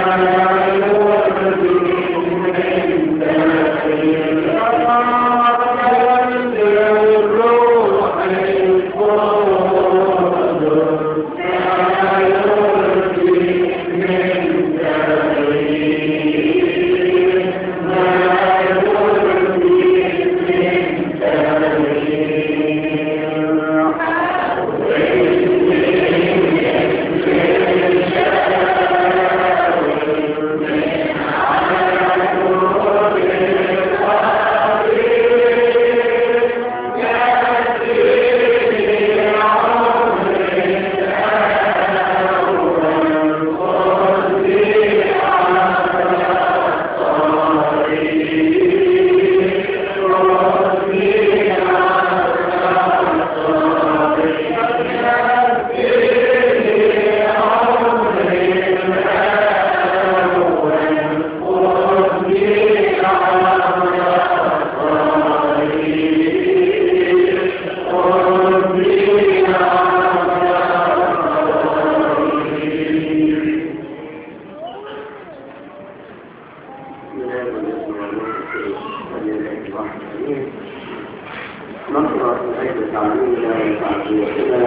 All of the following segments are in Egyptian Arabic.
نقرأ من أجل تعليمنا وتعزيتنا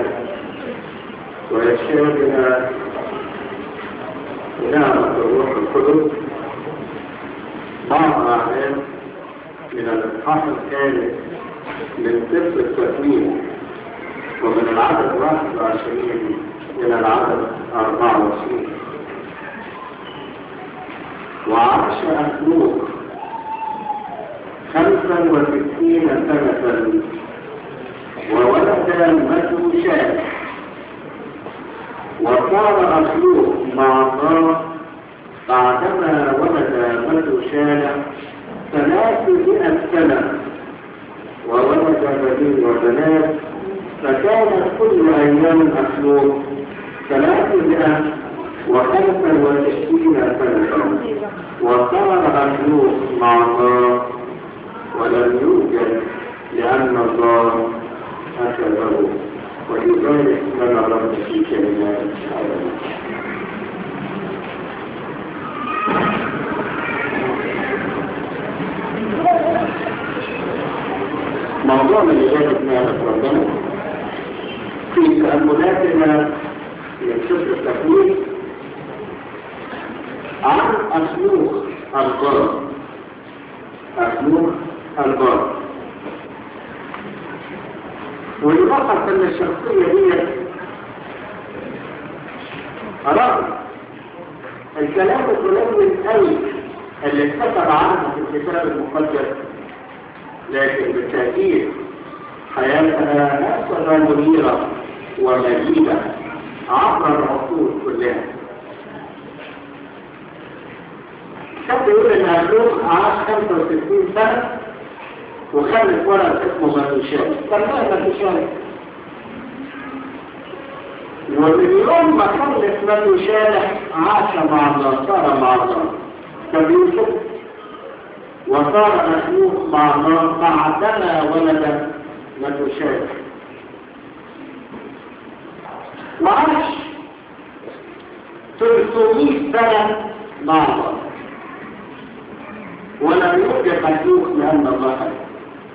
ويشهدنا نعمة الروح القدس بعض أعلام من الإصحاح الثالث من سفر التكوين ومن العدد 21 إلى العدد 24 وعاش أخلوق خمسا وستين سنة وولد مجوشان وصار أخلوق مع الله بعدما ولد مجوشان ثلاثمائة سنة وولد بنين وبنات فكانت كل أيام أخلوق ثلاثمائة وخمسا وستين سنة وصار أخلوق مع الله ولم يوجد لأن الله أخذه ولذلك لنا رب في كلمات العالم موضوعنا لذلك نعمة ربنا في تأملاتنا من سفر التكوين عن أسلوب الغرب أسلوب الغرب ويلاحظ أن الشخصية هي رغم الكلام القليل قوي اللي اتكتب عنه في الكتاب المقدس لكن بالتأكيد حياتها نفسها منيرة ومجيدة عبر العصور كلها كان بيقول ان هلوك عاش 65 سنة وخلف ولد اسمه ماتوشان سماه ماتوشان ومن يوم ما خلف ماتوشان عاش مع الله صار مع الله فبيوسف وصار مخلوق مع الله بعدما ولد ماتوشان وعاش 300 سنة مع الله ولم يوجد مخلوق لأن الله خلق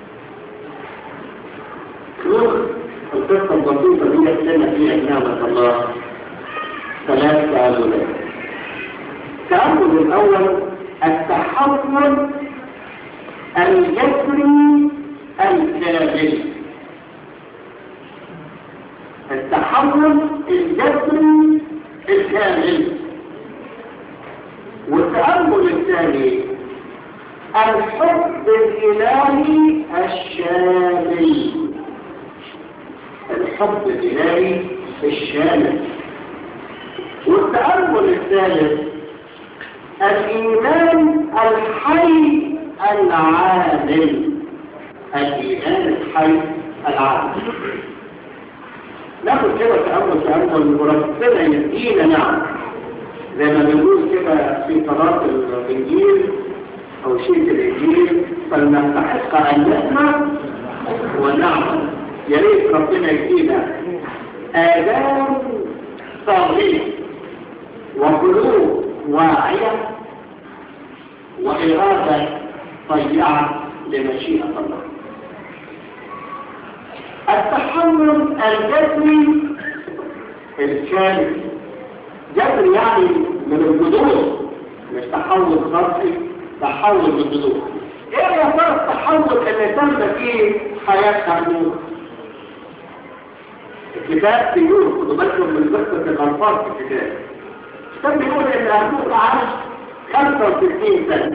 شوف القصة البسيطة دي يحسن فيها نعمة الله ثلاث تأملات التأمل الأول التحول الجسري الكامل التحول الجسري الكامل والتأمل الثاني الحب الإلهي الشامل الحب الإلهي الشامل والتأمل الثالث الإيمان الحي العادل الإيمان الحي العادل ناخد كده تأمل تأمل وربنا يدينا نعم زي ما بنقول كده في صلاة الإنجيل أو شيء الإنجيل فلنستحق أن نسمع ونعمل يا ريت ربنا يدينا آذان صاغية وقلوب واعية وإرادة طيعة لمشيئة الله التحمل الجسمي الكامل جسم يعني من الجذور مش تحول خاصي تحول بالجذور ايه يا ترى التحول اللي تم فيه حياة هرمون الكتاب بيقول خدوا بالكم من قصة الألفاظ في الكتاب الكتاب بيقول ان هرمون عاش 65 سنة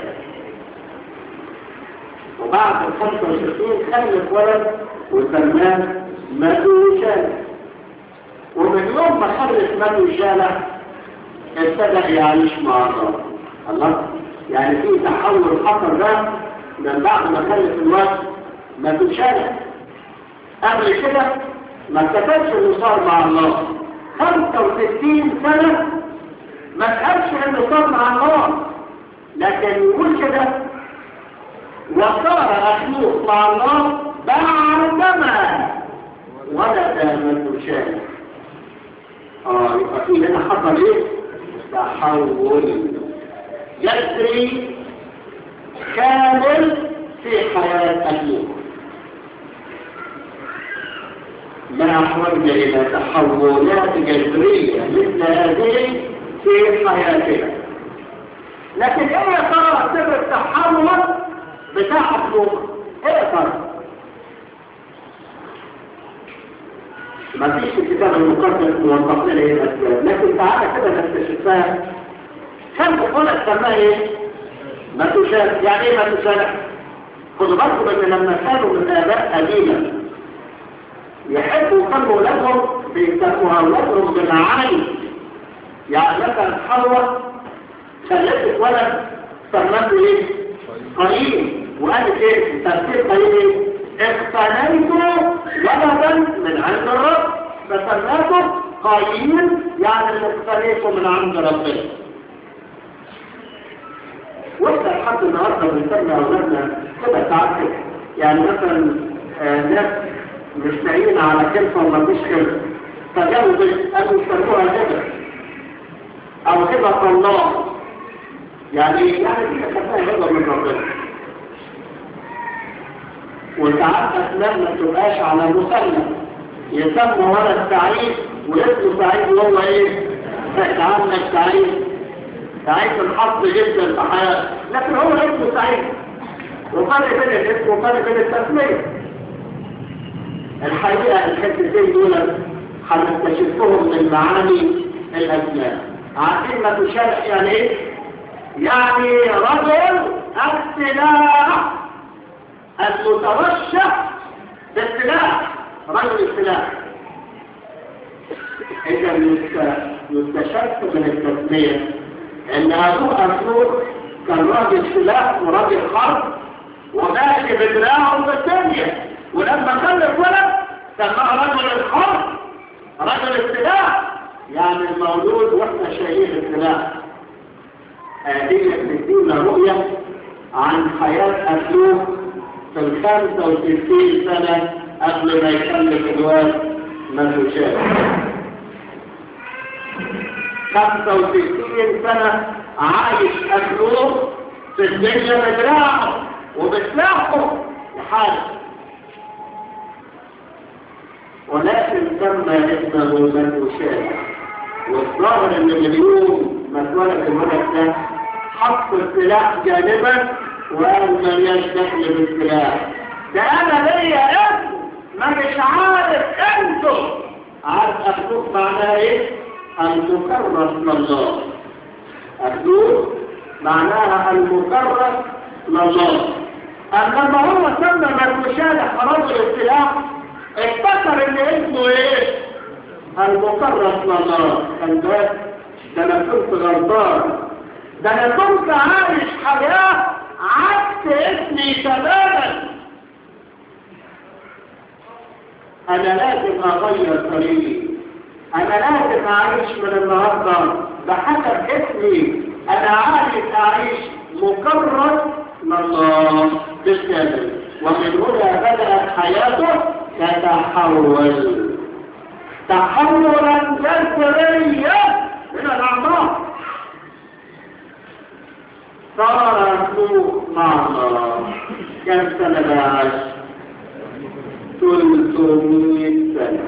وبعد ال 65 خلف ولد وسماه مدوشان ومن يوم ما خلف مدوشانة ابتدى يعيش مع الله الله يعني في تحول حصل ده من بعد ما خلف الوقت مدوشانة قبل كده ما كتبش انه صار مع الله 65 سنة ما تقالش انه صار مع الله لكن يقول كده وصار أخلوق مع الله بعدما ولد مدوشان اه يبقى في هنا حصل ايه تحول جذري كامل في حياة أخلوق ما أحوجنا إلى تحولات جذرية مثل هذه في حياتنا لكن ايه يا ترى سر التحول بتاع أخلوق ايه يا ترى ما فيش في الكتاب المقدس موضح لنا ايه الاسباب لكن تعالى كده نستشفها كم بقولك سماها ايه ما تشاهد يعني ايه ما تشاهد خدوا بالكم ان لما كانوا من اباء قديما يحبوا يسموا اولادهم بيسموا اولادهم بالعين يعني مثلا حواء خلفت ولد سمته ايه قليل وقالت ايه تفسير قليل اقتنيت ولدا من عند الرب فسماته قليل يعني اللي اقتنيته من عند ربنا واحنا لحد النهارده بنسمي اولادنا كده ساعات كده يعني مثلا آه ناس مش لاقيين على كلمه وما فيش كلمه فجابوا قالوا يسموها كده او كده الله يعني يعني دي كانت هبه من ربنا وساعات اسماء ما بتبقاش على مسمى يسمى ولد سعيد واسمه سعيد وهو ايه؟ عنك سعيد سعيد الحظ جدا في حياته لكن هو اسمه سعيد وفرق بين الاسم وفرق بين التسميه الحقيقه الحتتين دول هنكتشفهم من معاني الاسماء عارفين ما تشارك يعني ايه؟ يعني رجل السلاح المترشح بالسلاح رجل السلاح إذا يستشف من التسمية أن أبوه أسلوب كان راجل سلاح وراجل حرب وماشي بدراعه في الدنيا ولما خلف ولد سماه رجل الحرب رجل السلاح يعني المولود واحنا شايلين السلاح هذه بتدينا رؤية عن حياة أسلوب في الخمسة وستين سنة قبل ما يخلف الواد مدوشات خمسة وستين سنة عايش أسلوب في الدنيا بدراعه وبسلاحه لحاله ولكن تم اسمه مدوشات والظاهر ان اليوم ما اتولد الولد ده حط السلاح جانبا وقال ملياش دخل بالسلاح ده انا ليا اسم ما مش عارف انتم عارف اخلوق معناها ايه المكرس لله اخلوق معناها المكرس لله انما هو سمى مرمشالح رجل السلاح افتكر ان اسمه ايه المكرس لله كان ده ده انا كنت غلطان ده انا كنت عايش حياه عكس اسمي تماما انا لازم اغير طريقي انا لازم اعيش من النهارده بحسب اسمي انا عايز اعيش مكرس لله بالكامل ومن هنا بدات حياته تتحول تحولا جذريا من الاعماق صار سوق مع الله كم سنة بعد 300 سنة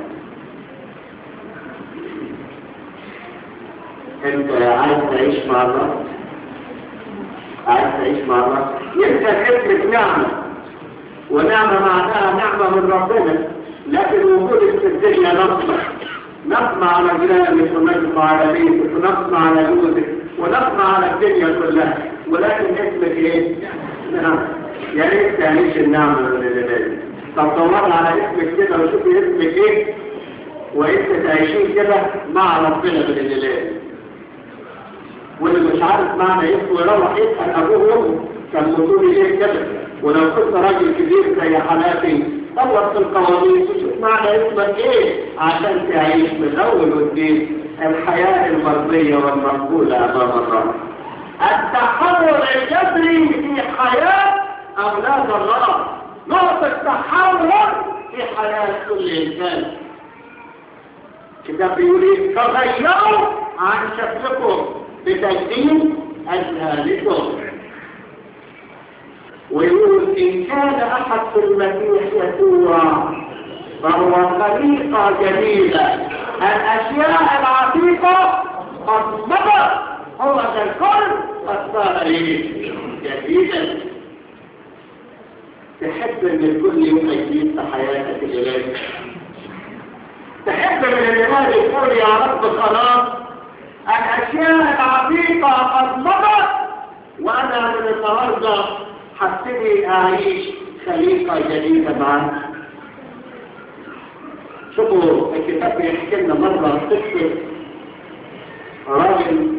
انت عايز تعيش مع الله عايز تعيش مع الله يبقى كلمة نعمة ونعمة معناها نعمة من ربنا لكن وجودك في الدنيا نقمة نقمة على جيرانك ونقمة على بيتك ونقمة على جوزك ونقمة على الدنيا كلها ولكن اسمك ايه؟ نعم يا ريت تعيش النعمة من الليل طب دور على اسمك كده وشوفي اسمك ايه وانت تعيشين كده مع ربنا من الليل واللي مش عارف معنى اسمه يروح يسأل ابوه وامه كان بطولي ايه كده ولو كنت راجل كبير زي حالاتي دور في القوانين وشوف معنى اسمك ايه عشان تعيش من الاول والدين الحياة المرضية والمقبولة امام الله التحول الجذري في حياة اولاد الله نقطة تحول في حياة كل انسان كتاب بيقول ايه تغيروا عن شكلكم بتجديد اذهانكم ويقول إن كان أحد في المسيح يسوع فهو خليقة جديدة الأشياء العتيقة قد مضت هو ذا الكل قد صار إيه جديدا تحب ان الكل يبقى جديد في حياتك الإلهية تحب من الإله يقول يا رب خلاص الأشياء العتيقة قد مضت وأنا من النهارده هبتدي اعيش خليقه جديده معاك شوفوا الكتاب بيحكي لنا مره قصه راجل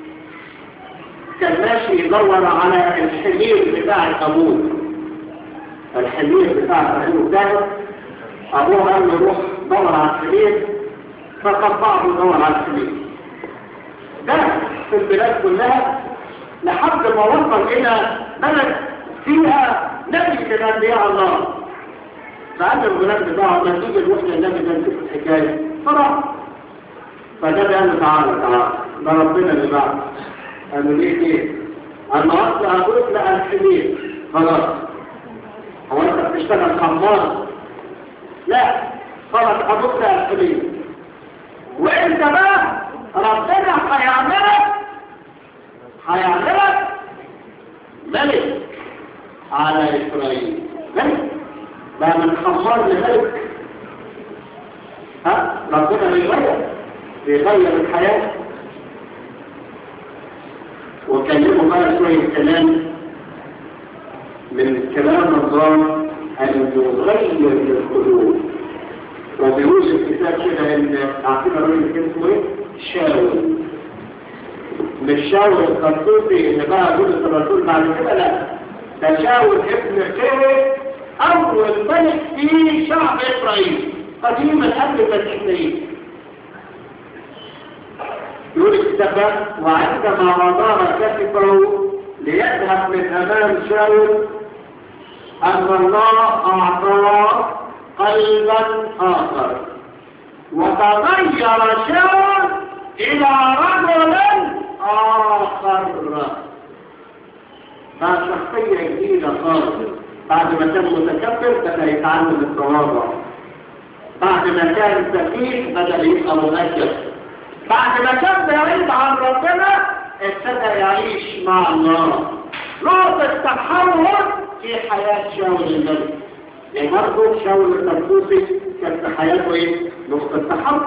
كان ماشي يدور على الحمير بتاع ابوه الحمير بتاع ابوه ده ابوه قال له روح دور على الحمير فقد بعضه يدور على الحمير ده في البلاد كلها لحد ما وصل الى بلد فيها نبي من انبياء الله فقال الغلام بتاعه ما تيجي نروح للنبي ده نشوف الحكايه فرح فالنبي قال له تعالى تعالى ده ربنا اللي بعد قال له ليه ايه؟ قال له اصل ابوك لقى الحمير خلاص هو انت بتشتغل خمار لا خلاص ابوك لقى الحمير وانت بقى ربنا هيعملك هيعملك ملك على إسرائيل ملك بقى من خمار لملك ها ربنا بيغير بيغير الحياة وكلمه بقى شوية كلام من كلام الله أن يغير القلوب وبيقول الكتاب كده ان عارفين الراجل كان اسمه ايه؟ شاول مش شاول القرطوسي اللي بقى بولس الرسول بعد كده لا ده شاول ابن كيري اول ملك في شعب اسرائيل قديما قبل المسيحيين يقول الكتاب وعندما وضار كتفه ليذهب من امام شاول ان الله اعطاه قلبا اخر وتغير شاول الى رجل اخر بقى شخصية جديدة خالص بعد ما كان متكبر بدأ يتعلم التواضع بعد ما كان سفيه بدأ يبقى مؤدب بعد ما كان بعيد عن ربنا ابتدى يعيش مع الله نقطة تحول في حياة شاول الملك يعني برضه شاول الطرطوسي كان في حياته ايه؟ نقطة تحول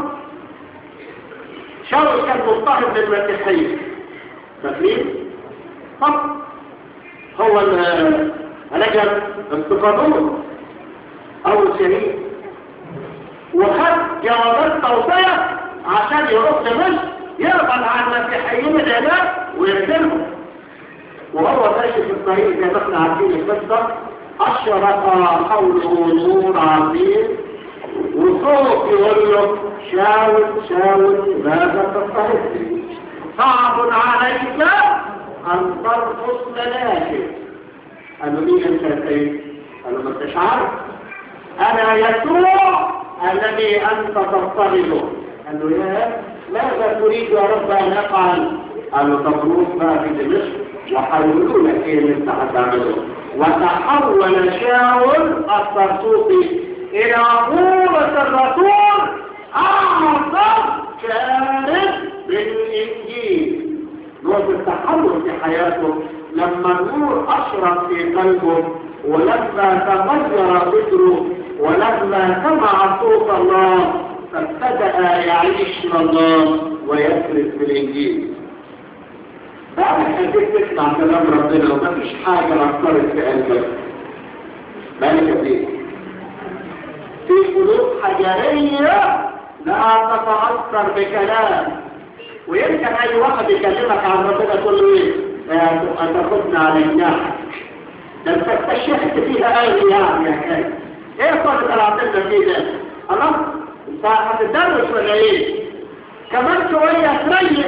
شاول كان مضطهد للمسيحية فاكرين؟ طب هو الرجل انتقادوه اول شهيد وخد جوابات توصية عشان يروح دمشق يقبل عن المسيحيين العلاج ويرسلهم وهو ماشي في الطريق زي ما احنا عارفين القصه اشرق حوله نور عظيم وصوت يقول له شاول شاول ماذا تضطهد صعب عليك ان ترقص مناكب قالوا لي انت ايه قالوا ما انتش عارف انا يسوع الذي انت تضطهده قال له يا ماذا تريد يا رب ان افعل قال له طب روح بقى في دمشق وهيقولوا لك ايه اللي انت هتعمله وتحول شاول الطرطوسي الى بولس الرسول اعظم شارب بالانجيل نقطة التحول في حياته لما النور اشرق في قلبه ولما تغير فكره ولما سمع صوت الله فابتدأ يعيش لله ويسرد في الانجيل بعد حديث تسمع كلام ربنا ومفيش حاجة أثرت في قلبك مالك فيه في قلوب حجرية لا تتأثر بكلام ويمكن أي واحد يكلمك عن ربنا تقول له إيه؟ هتاخدنا على الناحية ده أنت استشهدت فيها أوي يعني يا كان إيه صار كلامنا فيه ده؟ خلاص؟ أنت هتدرس ولا إيه؟ كمان شوية تريح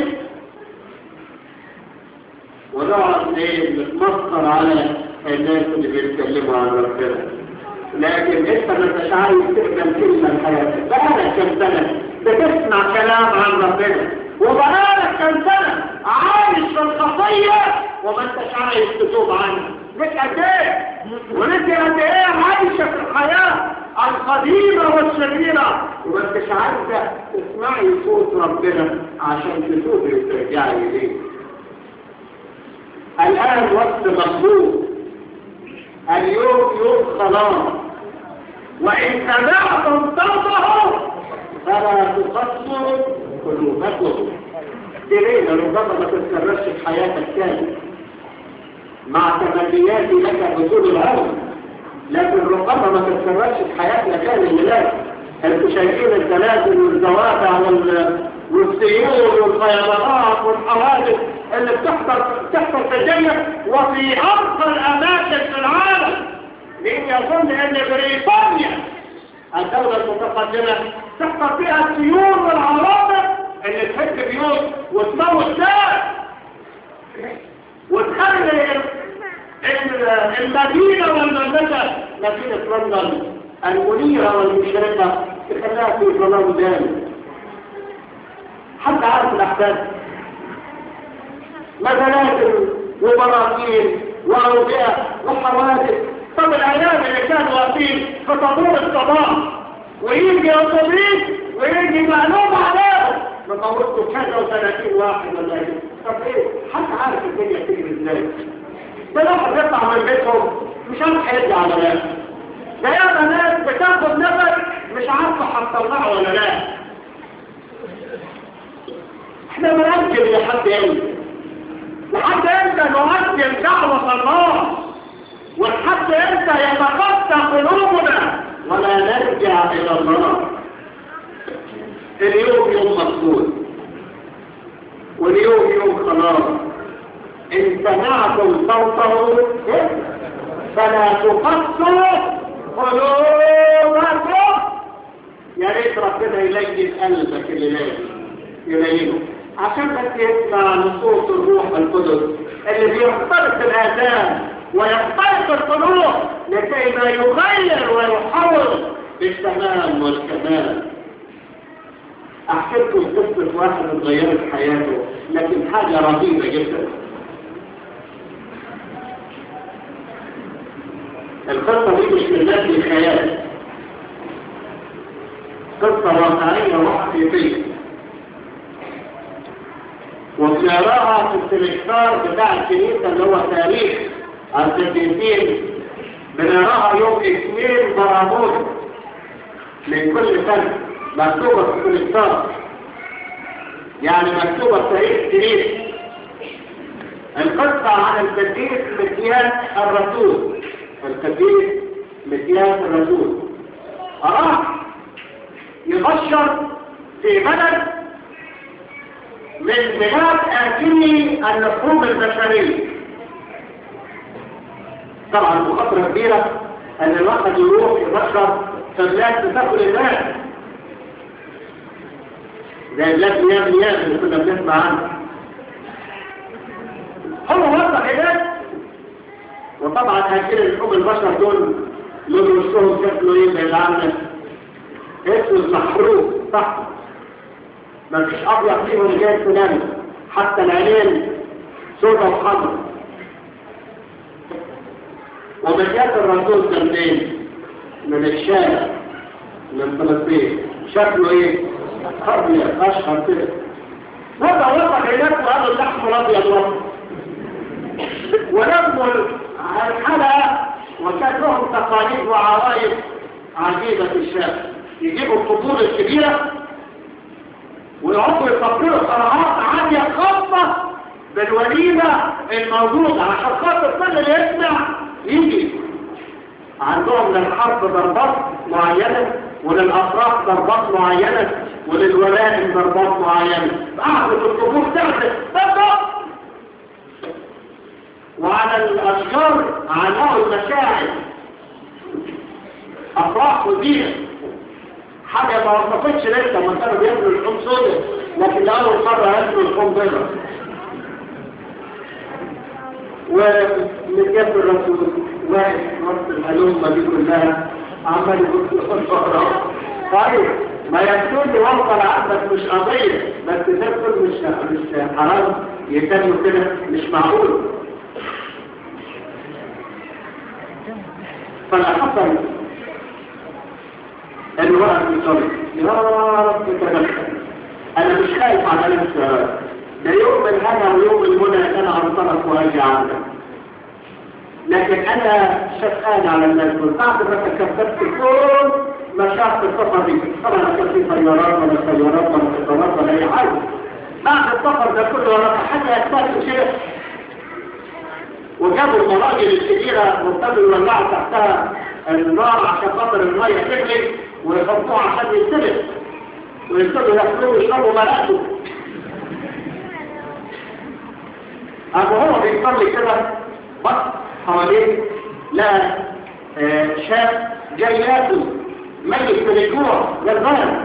ونقعد نتمسخر على الناس اللي بيتكلموا عن ربنا لكن انت ما انتش عايز تقبل كلمه لحياتك بقالك كم سنه بتسمع كلام عن ربنا وبقالك كم سنه عايش في الخطيه وما انتش عايز تتوب عنها لك قد ايه ولك قد ايه عايشه في الحياه القديمه والشريره وما انتش عايزه تسمعي صوت ربنا عشان تتوبي وترجعي اليه الآن وقت مقبول اليوم يوم خلاص وإن سمعتم صوته فلا تقصوا قلوبكم دي ليه ربما ما تتكررش في حياتك تاني مع تمنياتي لك بطول الهوى لكن ربما ما تتكررش في حياتنا تاني لله انتوا شايفين الزلازل والزوابع وال والسيول والفيضانات والحوادث اللي بتحصل بتحصل في الدنيا وفي أرقى الأماكن في العالم مين يظن أن بريطانيا الدولة المتقدمة تحصل فيها السيول والعواصف اللي تهد بيوت وتموت ناس وتخلي المدينة والمملكة مدينة لندن المنيرة والمشرقة تخليها في ظلام دامي حتى عارف الأحداث مزلات وبراكين وأوبئة وحوادث طب الأيام اللي كانوا واقفين في طابور الصباح ويجي الطبيب ويجي معلومة عليهم مطورته كذا وثلاثين واحد ولا ايه طب ايه حتى عارف الدنيا تجري ازاي ده الواحد يطلع من بيتهم مش عارف هيرجع ولا لا ده ياما ناس بتاخد نفس مش عارفه هتطلعه ولا لا احنا بنأجل لحد امتى لحد امتى نؤجل دعوة الله ولحد امتى يتقطع قلوبنا ولا نرجع الى الله اليوم يوم مقبول واليوم يوم خلاص ان سمعتم صوته فلا تقصوا قلوبكم يا ريت ربنا يلين قلبك اللي لازم يلينه عشان بس يسمع نصوص الروح القدس اللي بيخترق الآذان ويخترق القلوب لكي ما يغير ويحول بالتمام والكمال احكي لكم قصة واحد اتغيرت حياته لكن حاجة رهيبة جدا القصة دي مش من نفس الخيال قصة واقعية وحقيقية وبنراها في السمستار بتاع الكنيسة اللي هو تاريخ القديسين بنراها يوم اثنين براموس من كل سنة مكتوبة في السمستار يعني مكتوبة في تاريخ كنيسة القصة عن القديس مكياس الرسول القديس مكياس الرسول راح يبشر في بلد من بلاد آتي اللحوم البشرية طبعا مخاطرة كبيرة ان الواحد يروح يبشر في بلاد بتاكل الناس زي بلاد مياه مياه اللي كنا بنسمع عنها هو وصل هناك وطبعا هاكل اللحوم البشر دول لون وشهم شكله ايه زي العامة اسود محروق صح ما فيش ابيض فيهم غير فلان حتى العينين سودة وحمر ومجال الرسول ده منين؟ من الشارع من فلسطين شكله ايه؟ ابيض اشهر كده وضع وضع هناك وهذا اللحم الابيض وضع ولم الحلقة وكان لهم تقاليد وعوائد عجيبة في الشام يجيبوا القبور الكبيرة ويقعدوا يفكروا صراحات عالية خاصة بالوليمة الموجودة عشان خاطر كل اللي يسمع يجي عندهم للحرب ضربات معينة وللأفراح ضربات معينة وللولائم ضربات معينة قعدوا في القبور تعزف بالضبط وعلى الأشجار علقوا المشاعر أفراح ودين حاجة ما وصفتش لسه ما كانوا بياكلوا اللحوم سودة لكن لأول مرة ياكلوا اللحوم بيضاء ومن جنب الرسول واقف وسط الهلومة دي كلها عمال يبص الفقرة طيب ما يكون يوصل عندك مش قضية بس تدخل مش مش حرام يتم كده مش معقول فاللي حصل انه وقف يصلي يا رب تدخل انا مش خايف على نفسي ده يوم الهنا ويوم المنى انا انطلق واجي عندك لكن انا شفقان على الناس بعد ما تكبرت كل مشاق السفر دي طبعا كان في طيارات ولا سيارات ولا قطارات ولا اي حاجه بعد السفر ده كله ولا حاجه يحتاج شيء وجابوا المراجل الكبيره وابتدوا يولعوا تحتها النار عشان خاطر الميه تغلي ويحطوها عشان يتسلق ويبتدوا ياكلوه ويشربوا ملاته أبو هو بيصلي كده بص حواليه لا آه شاب جاي ياكل ميت من الجوع جربان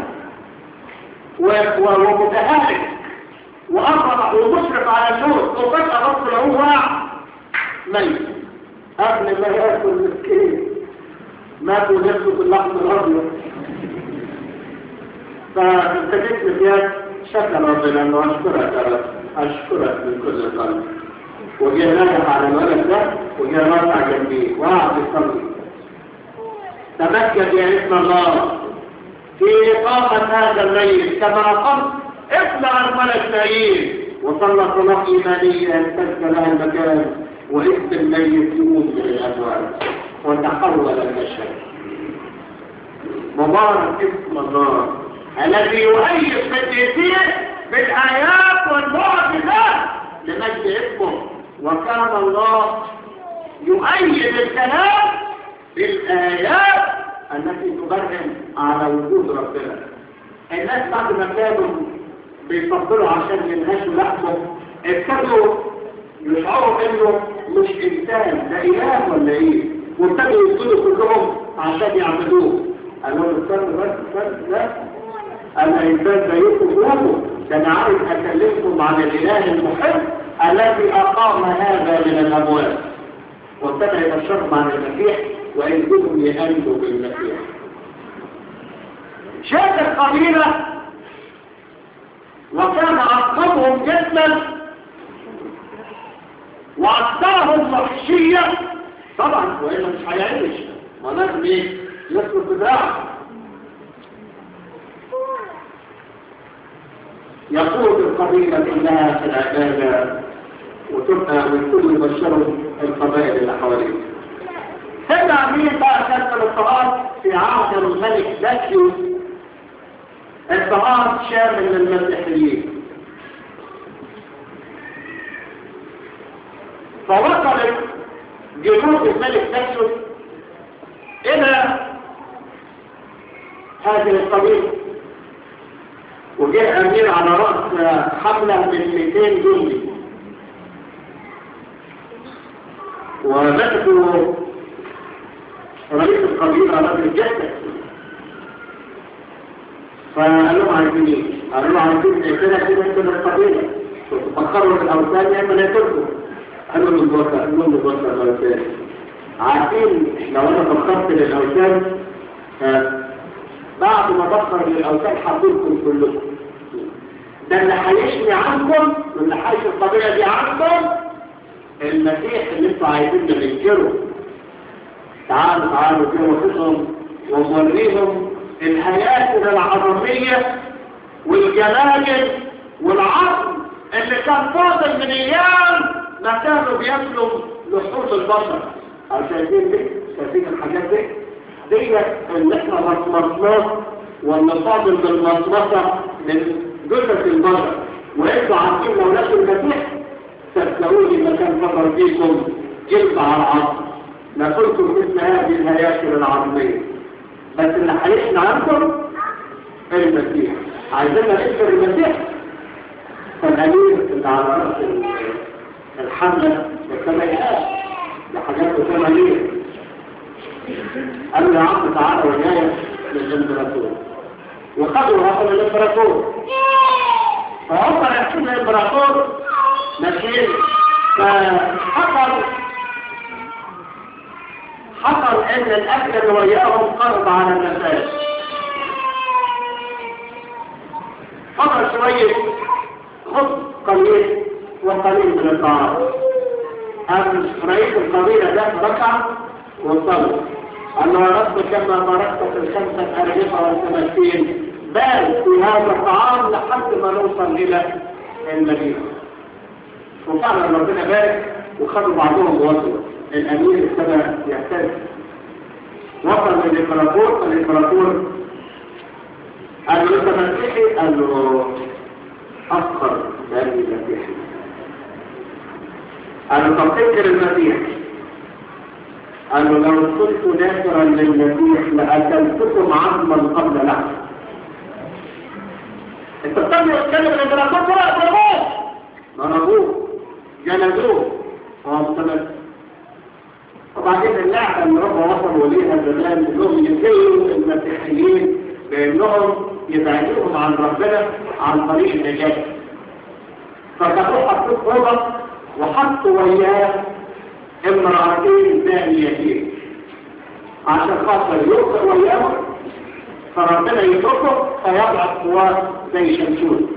ومتهالك وأقرب ومشرف على الموت وفجأة بص له واقع ميت قبل ما ياكل مسكين ماتوا نفسه باللحم الأبيض فابتديت بزياد شكر ربنا انه اشكرك يا رب اشكرك من كل قلب وجه نجح على الولد ده وجه رفع جنبيه وقعد يصلي تمكن يا اسم الله في إقامة هذا الليل كما قلت اطلع الملك نايم وصلى صلاة إيمانية امتد لها المكان واسم الميت يموت من الأموال وتحول المشهد مبارك اسم الله الذي يؤيد قديسيه بالآيات والمعجزات لمجد اسمه وكان الله يؤيد الكلام بالآيات التي تبرهن على وجود ربنا الناس بعد ما كانوا بيفضلوا عشان ينهشوا لحمه ابتدوا يشعروا انه مش انسان ده اله ولا ايه وابتدوا يدخلوا كلهم عشان يعبدوه قالوا له استنى بس استنى لا انا انسان زيكم كلكم ده انا عايز اكلمكم عن الاله المحب الذي اقام هذا من الاموات وابتدى يبشرهم عن المسيح ويجبهم يامنوا بالمسيح شاف القبيله وكان اقربهم جسما واكثرهم وحشيه طبعا والا مش هيعيش ولازم ايه يسكت بدراعه يقود القبيلة كلها في العبادة وتبقى والكل يبشروا القبائل اللي حواليه هنا مين بقى كانت الاضطهاد في عهد الملك داكيوس اضطهاد شامل للمسيحيين فوصلت جنود الملك داكيوس الى هذه القبيله وجاء أمير على رأس حملة من 200 جندي ومسكوا رئيس القبيلة رجل جسد فقال لهم عايزين ايه؟ قالوا له عايزين كده كده انتوا من القبيلة تفكروا الأوثان يا اما يتركوا قالوا له البصر قالوا له البصر الأوثان عارفين لو أنا فكرت للأوثان بعد ما بخر للأوثان حطولكم كلكم ده اللي هيشني عنكم واللي هيش القضية دي عنكم المسيح اللي انتوا عايزين ننكره تعالوا تعالوا جوزهم وموريهم الهياكل العظمية والجلاجل والعظم اللي كان فاضل من ايام ما كانوا بياكلوا لحوم البشر او شايفين دي شايفين الحاجات دي دي اللي احنا مصمصناه واللي فاضل بالمصمصة من جثة البشر وانتوا عارفين لو ناكل المسيح تسلقوني مكان فضل فيكم جلد على العظم لكنتم مثل هذه الهياكل العظمية بس اللي هيحنى عنكم المسيح عايزين نذكر المسيح فالأمير اللي على رأس الحملة والسمايات لحاجات ثمانية قالوا يا عم تعالى وجاية للإمبراطور وخدوا رقم الإمبراطور فهم رايحين الإمبراطور ماشيين فحصل حصل ان الاكل اللي وياهم قرض على المساجد فضل شوية خذ قليل وقليل من الطعام أم رئيس القبيلة ده ركع وصلى قال له يا رب كما باركت في الخمسة أرغفة والثلاثين بارك في هذا الطعام لحد ما نوصل إلى المدينة وفعلا ربنا بارك وخدوا بعضهم ووصلوا الأمير ابتدى يعترف وصل للإمبراطور فالإمبراطور قال له أنت مسيحي؟ قال له أفخر بأني مسيحي قال له طب تذكر المسيح قال له لو كنت ناكرا للمسيح لأكلتكم عظما قبل لحم انت بتقول تتكلم الامبراطور طلع ضربوه ضربوه جلدوه هو مستمر وبعدين اللعبة اللي هم وصلوا ليها زمان انهم يسلوا المسيحيين بانهم يبعدوهم عن ربنا عن طريق النجاة فكانوا حطوا فوضى وحطوا وياه امرأتين ثانيتين عشان خاطر يوصل وياهم فربنا يتركه فيضعف قوات زي شمشون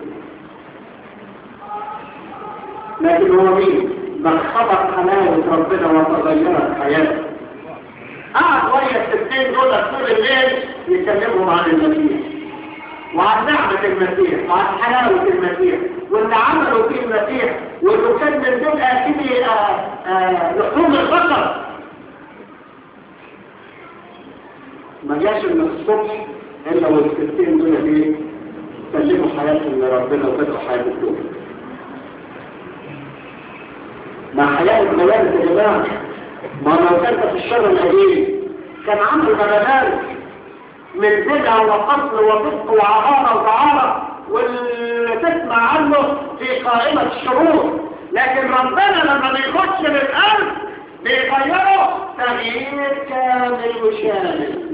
لكن هو مين؟ من خبط حلاوة ربنا وتغيرت حياته قعد ويا الستين دول طول الليل يكلمهم عن المسيح وعن نعمة المسيح وعن حلاوة المسيح واللي عملوا فيه المسيح واللي كان من دول آتي لحوم البشر ما جاش من الصبح إلا والستين دول ايه سلموا حياتهم لربنا وفتحوا حياة الدنيا مع حياة المدارس يا جماعة ما لو كانت في الشر القديم كان عمل مدارس من بدعة وقتل وفسق وعهارة وطعارة واللي تسمع عنه في قائمة الشرور لكن ربنا لما بيخش للقلب بيغيره تغيير كامل وشامل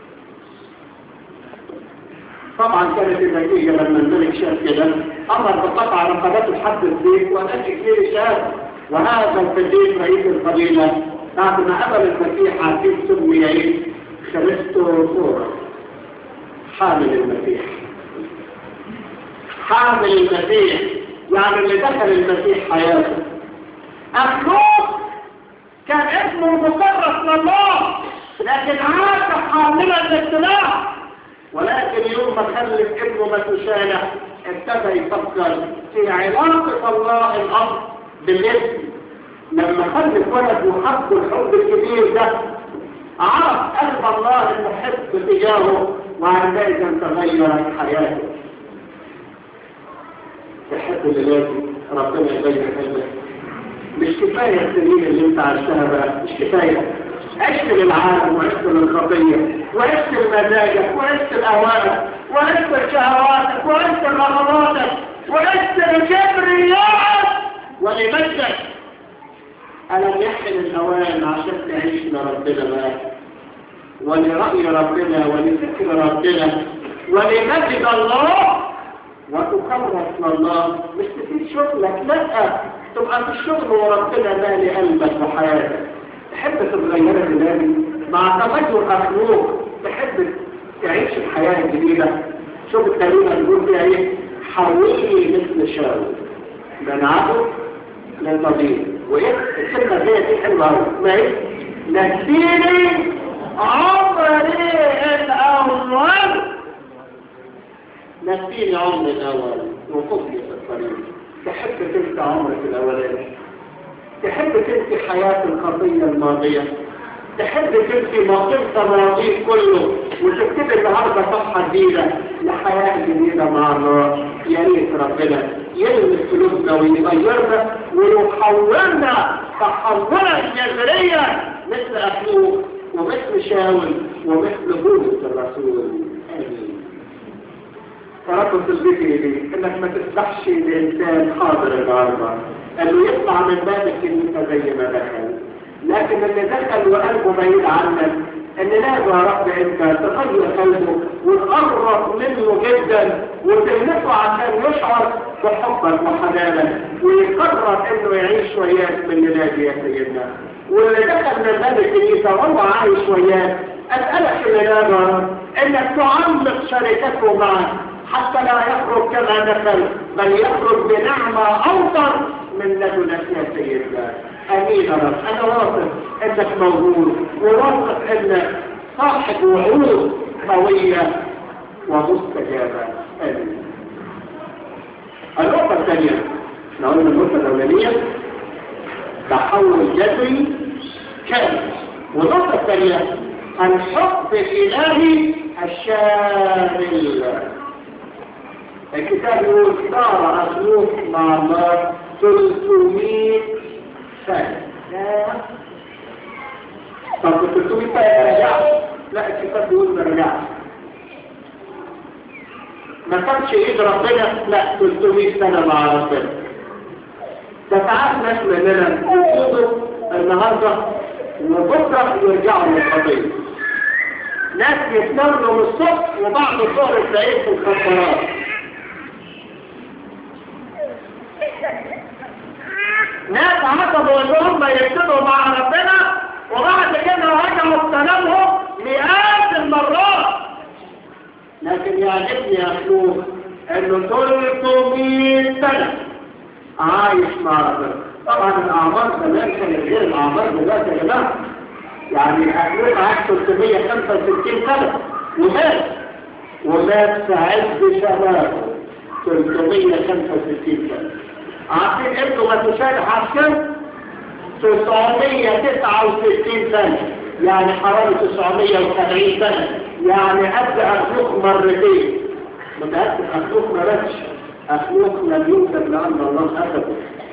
طبعا كانت النتيجة لما الملك شاف كده أمر بقطع رقبات الحد الزيت وأنت كثير شاف وهذا الفديك رئيس القبيلة بعد ما قبل المسيح عارفين سمي ايه خريستوفورا حامل المسيح حامل المسيح يعني اللي دخل المسيح حياته أخوك كان اسمه مكرس لله لكن عاش حاملا للسلاح ولكن يوم ما خلف ابنه متشالح ابتدى يفكر في علاقة الله الأرض بالاسم لما خلف ولد وحب الحب الكبير ده عرف قلب الله المحب تجاهه وعندئذ تغيرت حياته تحب اللي لازم ربنا يغير قلبك مش كفاية السنين اللي انت عشتها بقى مش كفاية عشت للعالم وعشت للخطية وعشت لمزاجك وعشت لأهوالك وعشت لشهواتك وعشت لرغباتك وعشت لكبريائك ولمجدك ألم يحل الأوان عشان تعيش لربنا بقى ولرأي ربنا ولفكر ربنا ولمجد الله وتخلص لله مش تسيب شغلك لا تبقى في الشغل وربنا مالي قلبك وحياتك تحب تتغير بلادي مع تغير مخلوق تحب تعيش الحياة الجديدة شوف الكلمة اللي فيها ايه حولي مثل شاول من عدو للمضيق وايه الكلمة دي دي حلوة قوي ما ايه نسيني عمري الأول نسيني عمري الأول وقفني في الطريق تحب تنسى عمرك الأولاني تحب تنسي حياة الخطية الماضية تحب تنسي موقفك ماضيك كله وتكتب النهارده صفحة جديدة لحياة جديدة مع الله يا ريت ربنا يلمس قلوبنا ويغيرنا ويحولنا تحولا جذريا مثل أخوه ومثل شاول ومثل بولس الرسول آمين فربط الذكر دي انك ما تسمحش لانسان حاضر النهارده انه يطلع من باب الكنيسه زي ما دخل لكن اللي دخل وقلبه بعيد عنك ان لازم يا رب انت تغير قلبه وتقرب منه جدا وتلمسه عشان يشعر بحبك وحنانك ويقرر انه يعيش وياك من ينادي يا سيدنا واللي دخل من باب الكنيسه وهو عايش وياك اسالك الليله انك تعمق شركته معك حتى لا يخرج كما دخل بل يخرج بنعمه اوفر من لدنك يا سيدنا امين يا رب انا واثق انك موجود وواثق انك صاحب وعود قويه ومستجابه امين النقطه الثانيه احنا قلنا النقطه الاولانيه تحول جذري كامل والنقطه الثانيه الحب الالهي الشامل الكتاب يقول صار اسلوب مع الله 300 سنة لا طب 300 سنة ما رجعش لا الكتاب بيقول ما رجعش ما كانش ايد ربنا لا 300 سنة مع ربنا ده ساعات ناس مننا يقولوا النهارده وبكره يرجعوا للقضية ناس يتنروا من الصبح وبعد الظهر تلاقيه في الخطرات ناس عقبوا ان هم يبتدوا مع ربنا وبعد كده رجعوا استلمهم مئات المرات لكن يعجبني يا اخوه انه 300 سنه عايش مع ربنا طبعا الاعمار زمان كانت غير الاعمار دلوقتي يا جماعه يعني هتقول معاك 365 سنه ومات ومات في عز شبابه 365 سنه عارفين انتوا ما تشارح عشان 969 سنة يعني حوالي 970 سنة يعني قد أخلوق مرتين متأكد أخلوق ما بس أخلوق لم يوجد لأن الله أخذه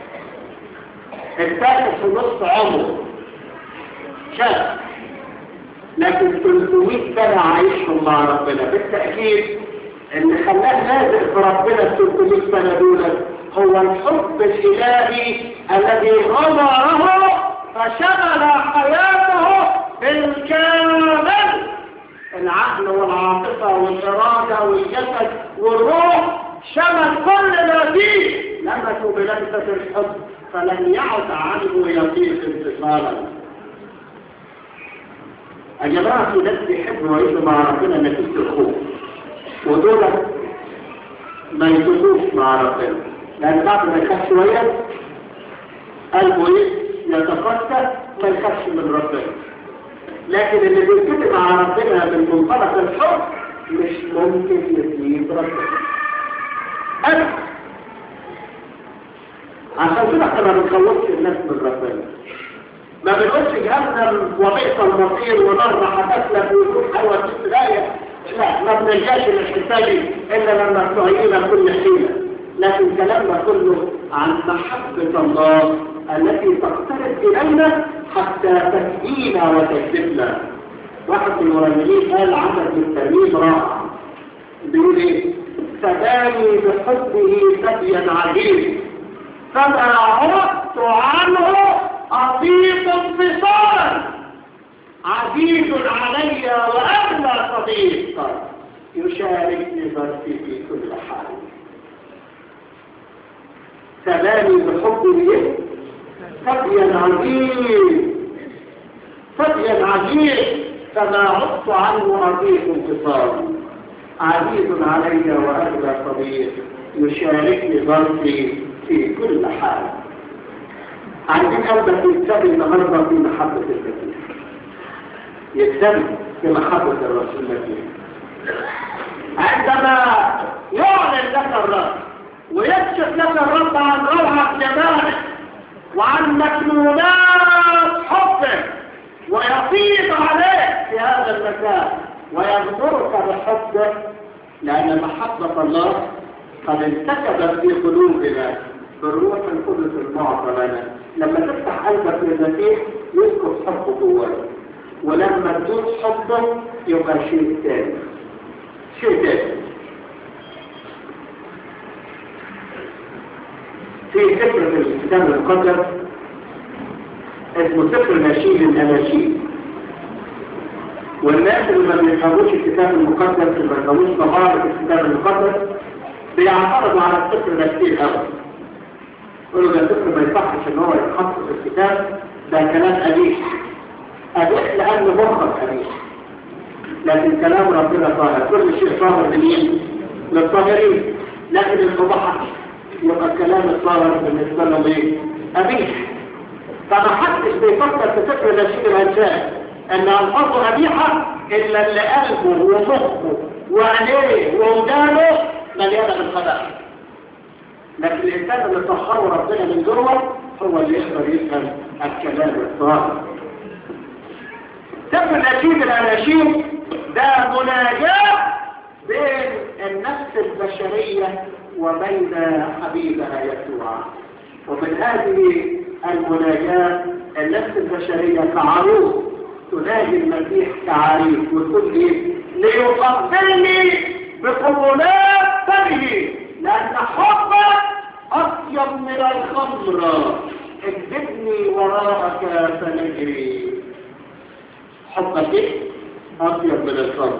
الثالث في نص عمره شاب لكن 300 سنة عايشهم مع ربنا بالتأكيد اللي خلاه لازق في ربنا ال 300 سنة دول هو الحب الإلهي الذي غمره فشغل حياته بالكامل العقل والعاطفة والإرادة والجسد والروح شمل كل ما فيه لمسوا بلمسة الحب فلم يعد عنه يطيق انتصارا يا جماعة في ناس بيحبوا يعيشوا مع ربنا نتيجة الخوف ودول ما يدوسوش مع ربنا لأن بعد ما يخاف شوية قلبه ايه يتفتح ما يخافش من ربنا لكن اللي بيتفق مع ربنا من منطلق الحب مش ممكن يسيب ربنا أنا عشان كده احنا ما بنخوفش الناس من ربنا ما بنقولش جهنم وبئس المصير ونار حدث ويكون حوى الآية لا ما بنلجاش للحساب إلا لما تعينا كل حيلة لكن كلامنا كله عن محبة الله التي تقترب إلينا حتى تهدينا وتكذبنا واحد من المرنمين قال عمل بالترميم رائع بيقول ايه سباني بحبه سبيا عجيب فما عرضت عنه أطيق انفصالا عزيز علي وأغلى صديق يشاركني برسي في كل حال سباني بحبه سبيا عجيب سبيا عجيب فما عدت عنه أطيق انفصالا عزيز علي وأغلى صديق يشاركني ظرفي في كل حال عايزين أبدأ في السبب النهاردة في محبة المسيح يكتمل في محبة الرسول المسيح عندما يعلن لك الرب ويكشف لك الرب عن روعة جمالك وعن مكنونات حبك ويفيض عليك في هذا المكان ويغمرك بحبه لأن محبة الله قد انتكبت في قلوبنا بالروح القدس المعطى لنا لما تفتح قلبك للمسيح يسكت حبه جواك ولما تدوس حبه يبقى شيء تاني شيء تاني في سفر في الكتاب المقدس اسمه سفر نشيد الاناشيد والناس اللي ما بيفهموش الكتاب المقدس اللي ما بيفهموش طبعا الكتاب المقدس بيعترضوا على السفر ده كتير قوي يقولوا ده السفر ما يصحش ان هو يتحط في الكتاب ده كلام قبيح قبيح لانه مخرج قبيح لكن كلام ربنا طاهر كل شيء طاهر لمين؟ للطاهرين لكن الفضحة يبقى الكلام الطاهر بالنسبة لهم ايه؟ قبيح فما حدش بيفكر في فكر نشيد الانسان ان الفاظه قبيحه الا اللي قلبه ومخه وعينيه وودانه مليانه بالخبائث لكن الانسان اللي طهره ربنا من جوه هو اللي يقدر يفهم الكلام الطاهر سفر نشيد الاناشيد ده مناجاه بين النفس البشريه وبين حبيبها يسوع ومن هذه المناجاة النفس البشرية كعروس تناجي المسيح كعريس وتقول لي ليقبلني بقبلات فمه لأن حبك أطيب من الخمر اكذبني وراءك فنجري حبك ايه؟ أطيب من الخمر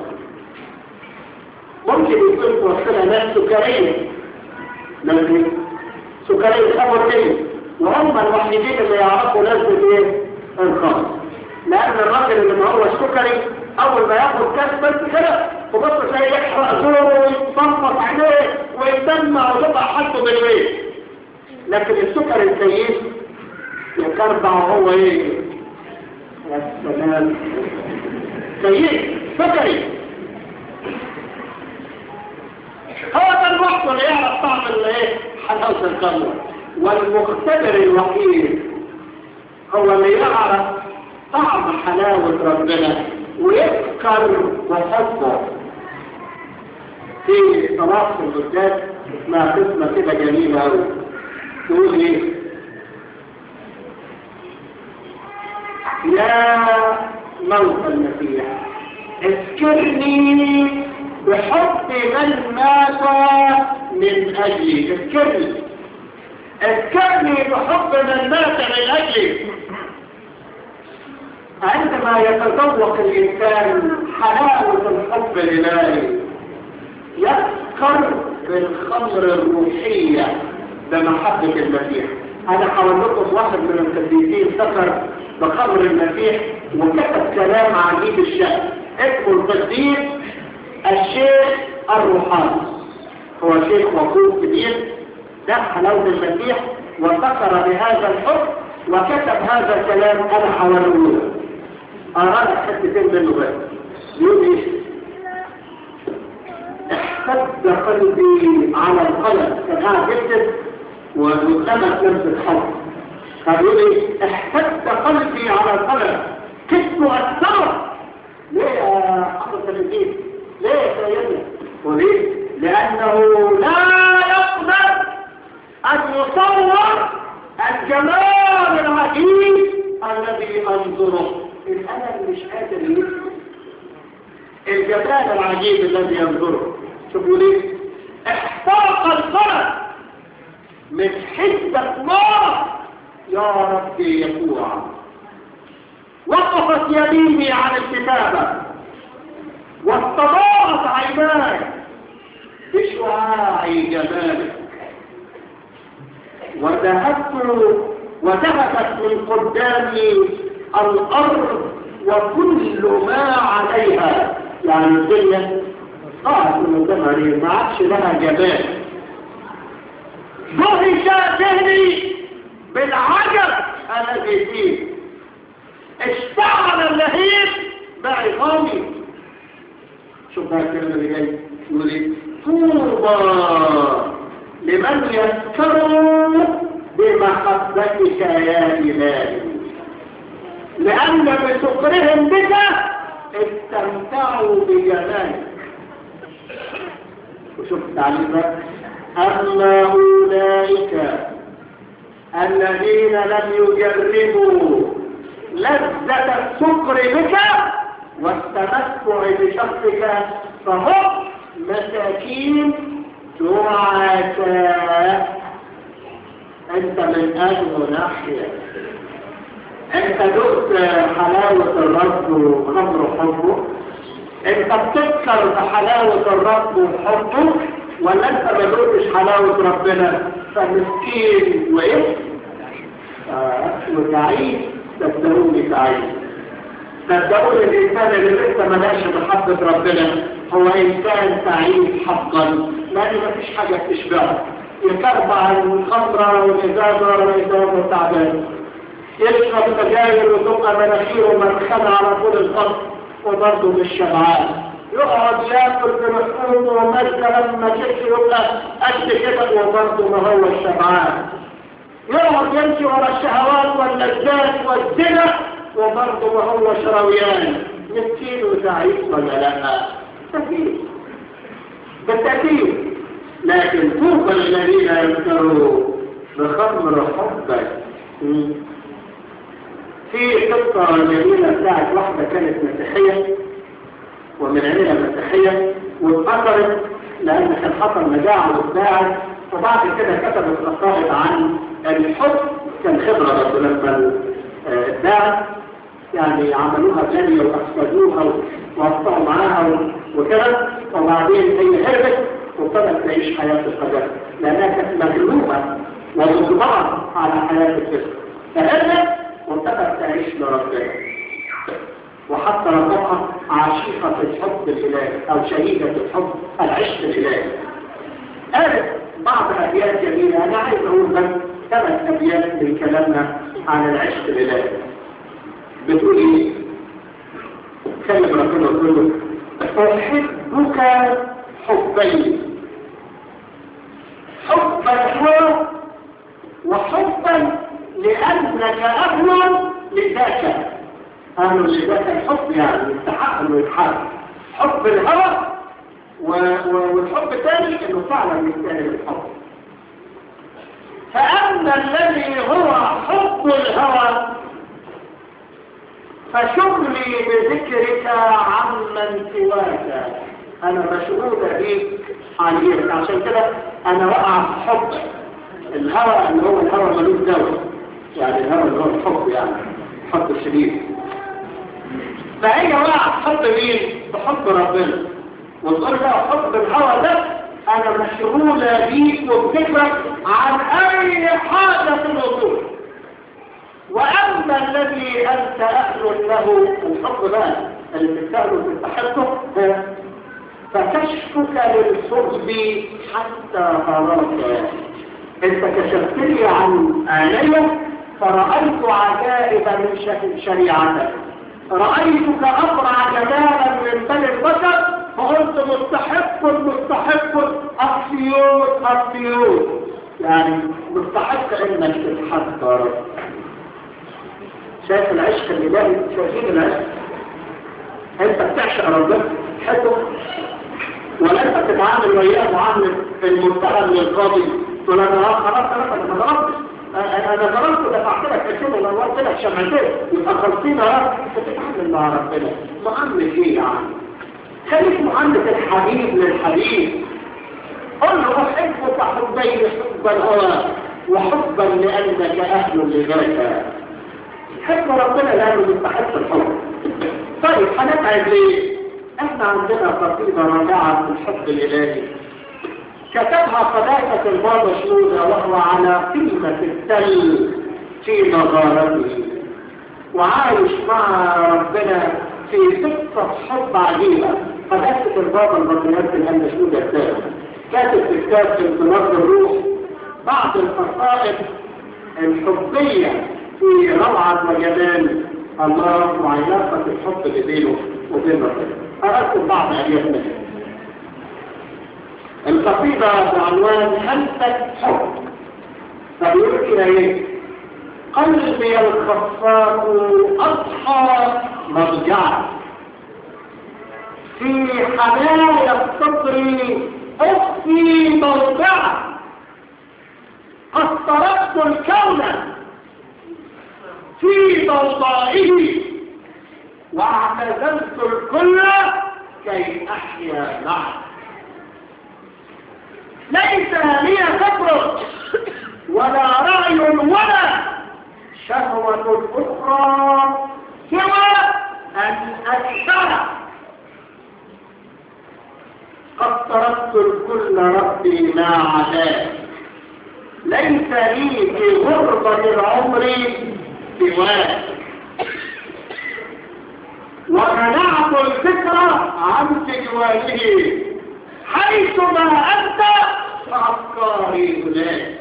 ممكن يكون توصلها ناس سكرية لكن سكرية خمر ايه؟ وهم الوحيدين اللي يعرفوا لازم ايه الخمر لان الراجل اللي ما هو السكري اول ما ياخد كاس بس كده تبص تلاقي يحرق زوره ويتصنفط عينيه ويدمع وتبقى حالته بالبيت لكن السكر الكيس يكربع وهو ايه يا سلام كيس سكري هو ده الوقت اللي يعرف طعم الايه حلاوه الخمر والمختبر الوحيد هو اللي يعرف طعم حلاوة ربنا ويذكر وحبه في صلاة القداس اسمها قسمة كده جميلة أوي تقول ايه يا موت المسيح اذكرني بحب من مات من أجلي اذكرني اذكرني بحب من مات من أجلي عندما يتذوق الإنسان حلاوة الحب الإلهي يذكر بالخمر الروحية بمحبة المسيح أنا حاول لكم واحد من القديسين ذكر بخمر المسيح وكتب كلام عجيب الشأن اسمه القديس الشيخ الروحاني هو شيخ وقوف كبير ده حلاوة المسيح وذكر بهذا الحب وكتب هذا الكلام أنا حاوله أراد حتتين منه بس يقول إيه احتد قلبي على القلم كان قاعد يكتب واتلمس نفس الحب فبيقول ايه احتد قلبي على القلم كتب أكثر ليه يا حضرة الدين ليه يا سيدنا وليه لأنه لا يقدر أن يصور الجمال العجيب الذي أنظره الألم مش قادر يفهم الجمال العجيب الذي ينظره شوفوا ليه احترق القلم من حدة نار يا ربي يسوع وقفت يميني عن الكتابة واستضاءت عيناي بشعاع جمالك وذهبت وذهبت من قدامي الأرض وكل ما عليها يعني الدنيا ضاعت من قدام عليه ما عادش لها جمال دهش ذهني بالعجب الذي فيه اشتعل اللهيب داعي غامي شوف بقى الكلام اللي جاي يقول ايه طوبى لمن يذكروا بمحبتك يا إلهي لأن بسكرهم بك استمتعوا بجمالك وشوف التعليم بقى أما أولئك الذين لم يجربوا لذة السكر بك والتمتع بشخصك فهم مساكين دعاة انت من اجل ناحية انت دقت حلاوة الرب وخمر حبه انت بتذكر بحلاوة الرب وحبه ولا انت ما دقتش حلاوة ربنا فمسكين وايه آه وتعيش صدقوني تعيش صدقوني الانسان اللي لسه ما داش بحبة ربنا هو انسان سعيد حقا لان مفيش حاجة تشبهه يكربع الخمرة والإزازة ويتوقع تعبان يشرب سجاير وتبقى مناخيره مرخنة على طول الخط وبرضه مش شبعان يقعد ياكل بلحوم ومثل لما كيف يبقى قد كده وبرضه ما هو الشبعان يقعد يمشي ورا الشهوات واللذات والزنا وبرضه ما هو شرويان مسكين وسعيد ولا لا بالتأكيد بالتأكيد لكن طوبى الذين يذكروا بخمر حبك في قصة جميلة بتاعت واحدة كانت مسيحية ومن عيلة مسيحية واتأثرت لأن كان حصل مجاعة وبتاعت وبعد كده كتبت قصائد عن الحب كان خبرة برضه لما اتباعت يعني عملوها ثانية وأفسدوها ووصلوا معاها وكده وبعدين هي هربت وابتدت تعيش حياة القدر لأنها كانت مغلوبة ومجبرة على حياة الجسم فهربت وابتدت تعيش لربنا وحتى ربها عشيقة الحب الإلهي أو شهيدة الحب العشق الإلهي قالت بعض أبيات جميلة أنا عايز أقول بس ثلاث أبيات من كلامنا عن العشق الإلهي بتقول إيه؟ كلم ربنا كله أحبك حبين حبا هو وحبا لأنك أهل لذاك أهل لذاك الحب يعني يستحق أنه يتحب حب الهوى و... و... والحب الثاني أنه فعلا يستاهل الحب فأما الذي هو حب الهوى فشغلي بذكرك عمن سواك انا مشغولة بيك عليك عشان كده انا وقع في حب الهوى اللي هو الهوى ملوش دواء يعني الهوى اللي هو الحب يعني حب الشديد فهي وقع في حب مين بحب ربنا وتقول بقى حب الهوى ده انا مشغولة بيك وبذكرك عن اي حاجة في الوجود واما الذي انت اهل له الحب ده اللي بتسأله تستحقه فكشفك للصلب حتى غررت انت كشفت لي عن آلية فرأيت عجائب من شريعتك رأيتك أبرع جمالا من بني البشر فقلت مستحق مستحق السيوط السيوط يعني مستحق انك تتحب يا رب شايف العشق الإلهي شايفين العشق انت بتعشق ربنا تحبه ولا انت بتتعامل وياه معامله المتهم للقاضي تقول انا خلاص خلاص انا ما ضربتش انا ضربت ودفعت لك الشغل لو قلت لك شمعتين يبقى خلصين يا رب بتتعامل مع ربنا معامله ايه يعني؟ خليك معامله الحبيب للحبيب قل له احبك حبين حب الهوى وحبا لانك اهل لذاك حب ربنا لانه مستحق الحب طيب هنتعب ليه؟ احنا عندنا قصيدة راجعة في الحب الإلهي كتبها قداسة البابا شنودة وهو على قمة التل في مغارته وعايش مع ربنا في قصة حب عجيبة قداسة البابا البطريرك الأن شنودة الثاني كاتب في كتاب انطلاق الروح بعض القصائد الحبية في روعة وجمال الله وعلاقة الحب اللي بينه وبين ربنا أردت بعض أبيات منها القصيدة بعنوان همسة حب فبيقول كده ايه قلبي الخفاق أضحى مرجعا في حنايا الصدر أخفي موضعا قد تركت الكون في ضوضائه واعتزلت الكل كي أحيا معه ليس لي فكر ولا رأي ولا شهوة أخرى سوى أن أشترى قد تركت الكل ربي ما عداه ليس لي في غربة العمر سواه ومنعت الفكرة عن تجواله حيثما أنت فأفكاري هناك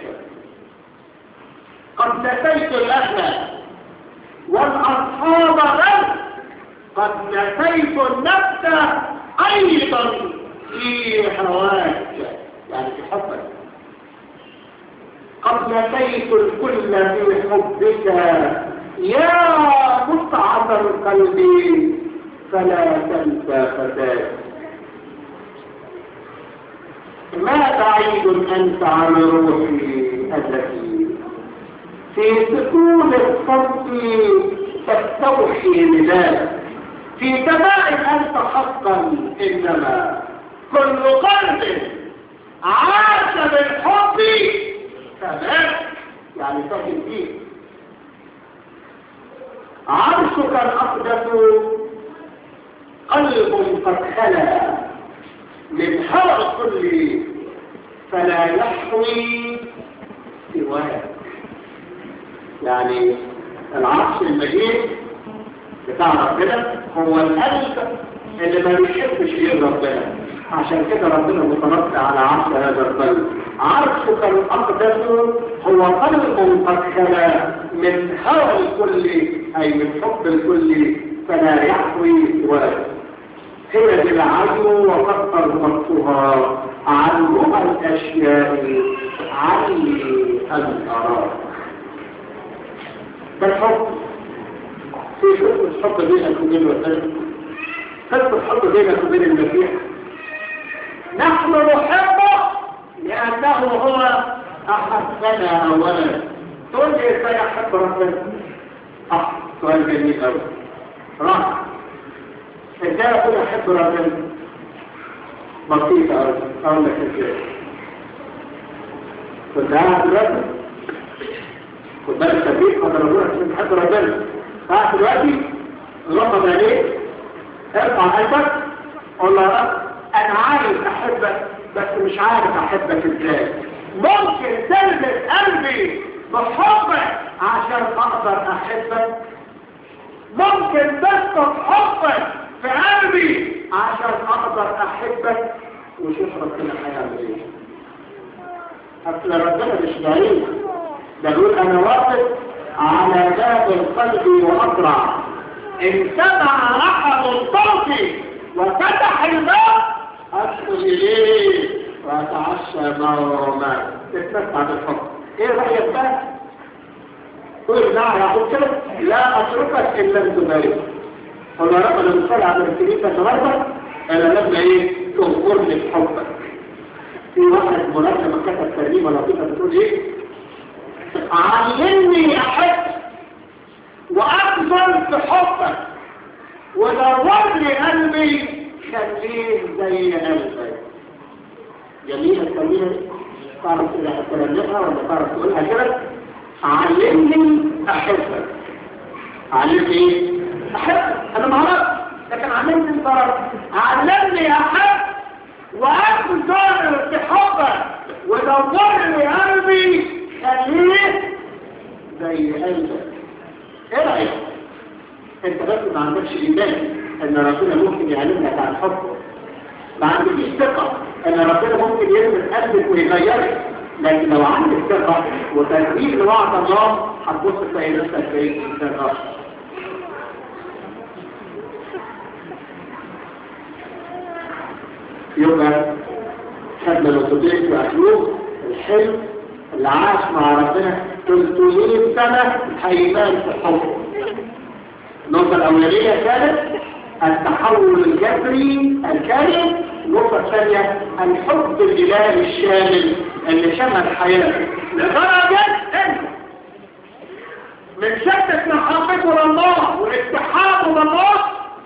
قد نسيت الأهل والأصحاب غير قد نسيت النفس أيضا في هواك يعني في حبك قد نسيت الكل في حبك يا مصعب القلب فلا تنسى فتاك ما بعيد أنت عن روحي التي في سكون الصوت تستوحي نداك في سماء أنت حقا إنما كل قلب عاش بالحب تمام يعني فهم فيه عرشك الأقدس قلب قد خلا من هوى الكل فلا يحوي سواك يعني العرش المجيد بتاع ربنا هو القلب اللي ما بيحبش غير ربنا عشان كده ربنا متنطع على عرش هذا القلب عرشك الأقدس هو قلب قد خلا من هوى الكل أي من حب الكل فلا يحوي سواك هي بالعين وقد أربطتها عن رؤى الأشياء عني أن أراك فالحب في قصة الحب بينك وبين وسلم قصة الحب بينك وبين المسيح نحن نحبه لأنه هو أحبنا أولا تقول لي إزاي أحب ربنا أه سؤال جميل أوي رائع ازاي اقول احب ربنا بسيطة أوي أقول لك ازاي كنت قاعد دلوقتي خد بالك تبريك قد ربنا عشان تحب ربنا قاعد دلوقتي غمض عليك ارفع قلبك قول له يا رب انا عايز احبك بس مش عارف احبك ازاي ممكن تلبس قلبي بحبك عشان اقدر احبك ممكن تسقط حبك في قلبي عشان اقدر احبك وشوف ربنا هيعمل ايه اصل ربنا مش بعيد ده يقول انا واقف على باب القلب واقرع ان سمع احد صوتي وفتح الباب ادخل اليه واتعشى معه معه تتمتع بالحب ايه رايك بقى قول نعم يقول كده لا اتركك ان لم تبارك قال يا رب انا بصلي على الكنيسه النهارده انا لما ايه تغفرني بحبك في واحد مناسبه كتب ترنيمه لطيفه بتقول ايه علمني احب واكبر في حبك ودور لي قلبي خليه زي قلبك جميله الكلمه دي تعرف تتكلمها ولا تعرف تقولها كده علمني احبك علمني احبك انا ما اعرفش لكن علمني انت علمني احب واكثر في حبك ودور لي قلبي خليه زي قلبك ايه رايك انت بس ما عندكش ايمان ان ربنا ممكن يعلمك عن حبه ما عندكش ثقه ان ربنا ممكن يلمس قلبك ويغيرك لكن لو عندك ثقه وتنفيذ لوعد الله هتبص تلاقي نفسك في انسان اخر يبقى خدنا الأسوديك وأخلوق الحلم اللي عاش مع ربنا 300 سنة حيمان في الحب النقطة الأولانية كانت التحول الجذري الكامل النقطة الثانية الحب الإلهي الشامل اللي شمل حياته لدرجة انت من شدة محبته لله واتحاده لله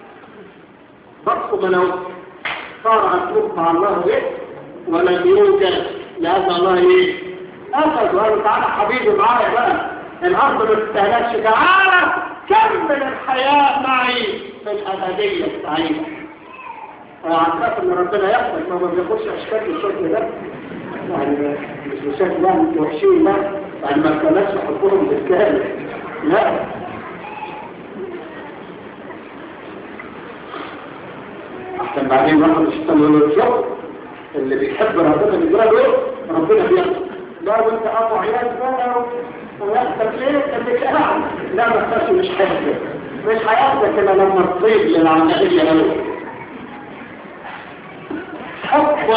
بصوا منه صار عسلوك مع الله ايه ولم يوجد لأن الله ايه أخذ وقال تعالى حبيبي معايا بقى الأرض ما تستهلكش تعالى كمل الحياة معي في الأبدية السعيدة وعندك ان ربنا يحفظ ما بياخدش اشكال بالشكل ده يعني مش بشكل ده مش وحشين لا يعني ما كانش حبهم بالكامل لا عشان بعدين واحد الشيطان يقول له الشغل اللي بيحب ربنا بيجرى له ربنا بيحفظ لا وانت ابو عيال بقى ويحصل ليه اللي كلام لا ما تخافش مش حاسس مش هياخدك الا لما تصيب للعمليه قوي حب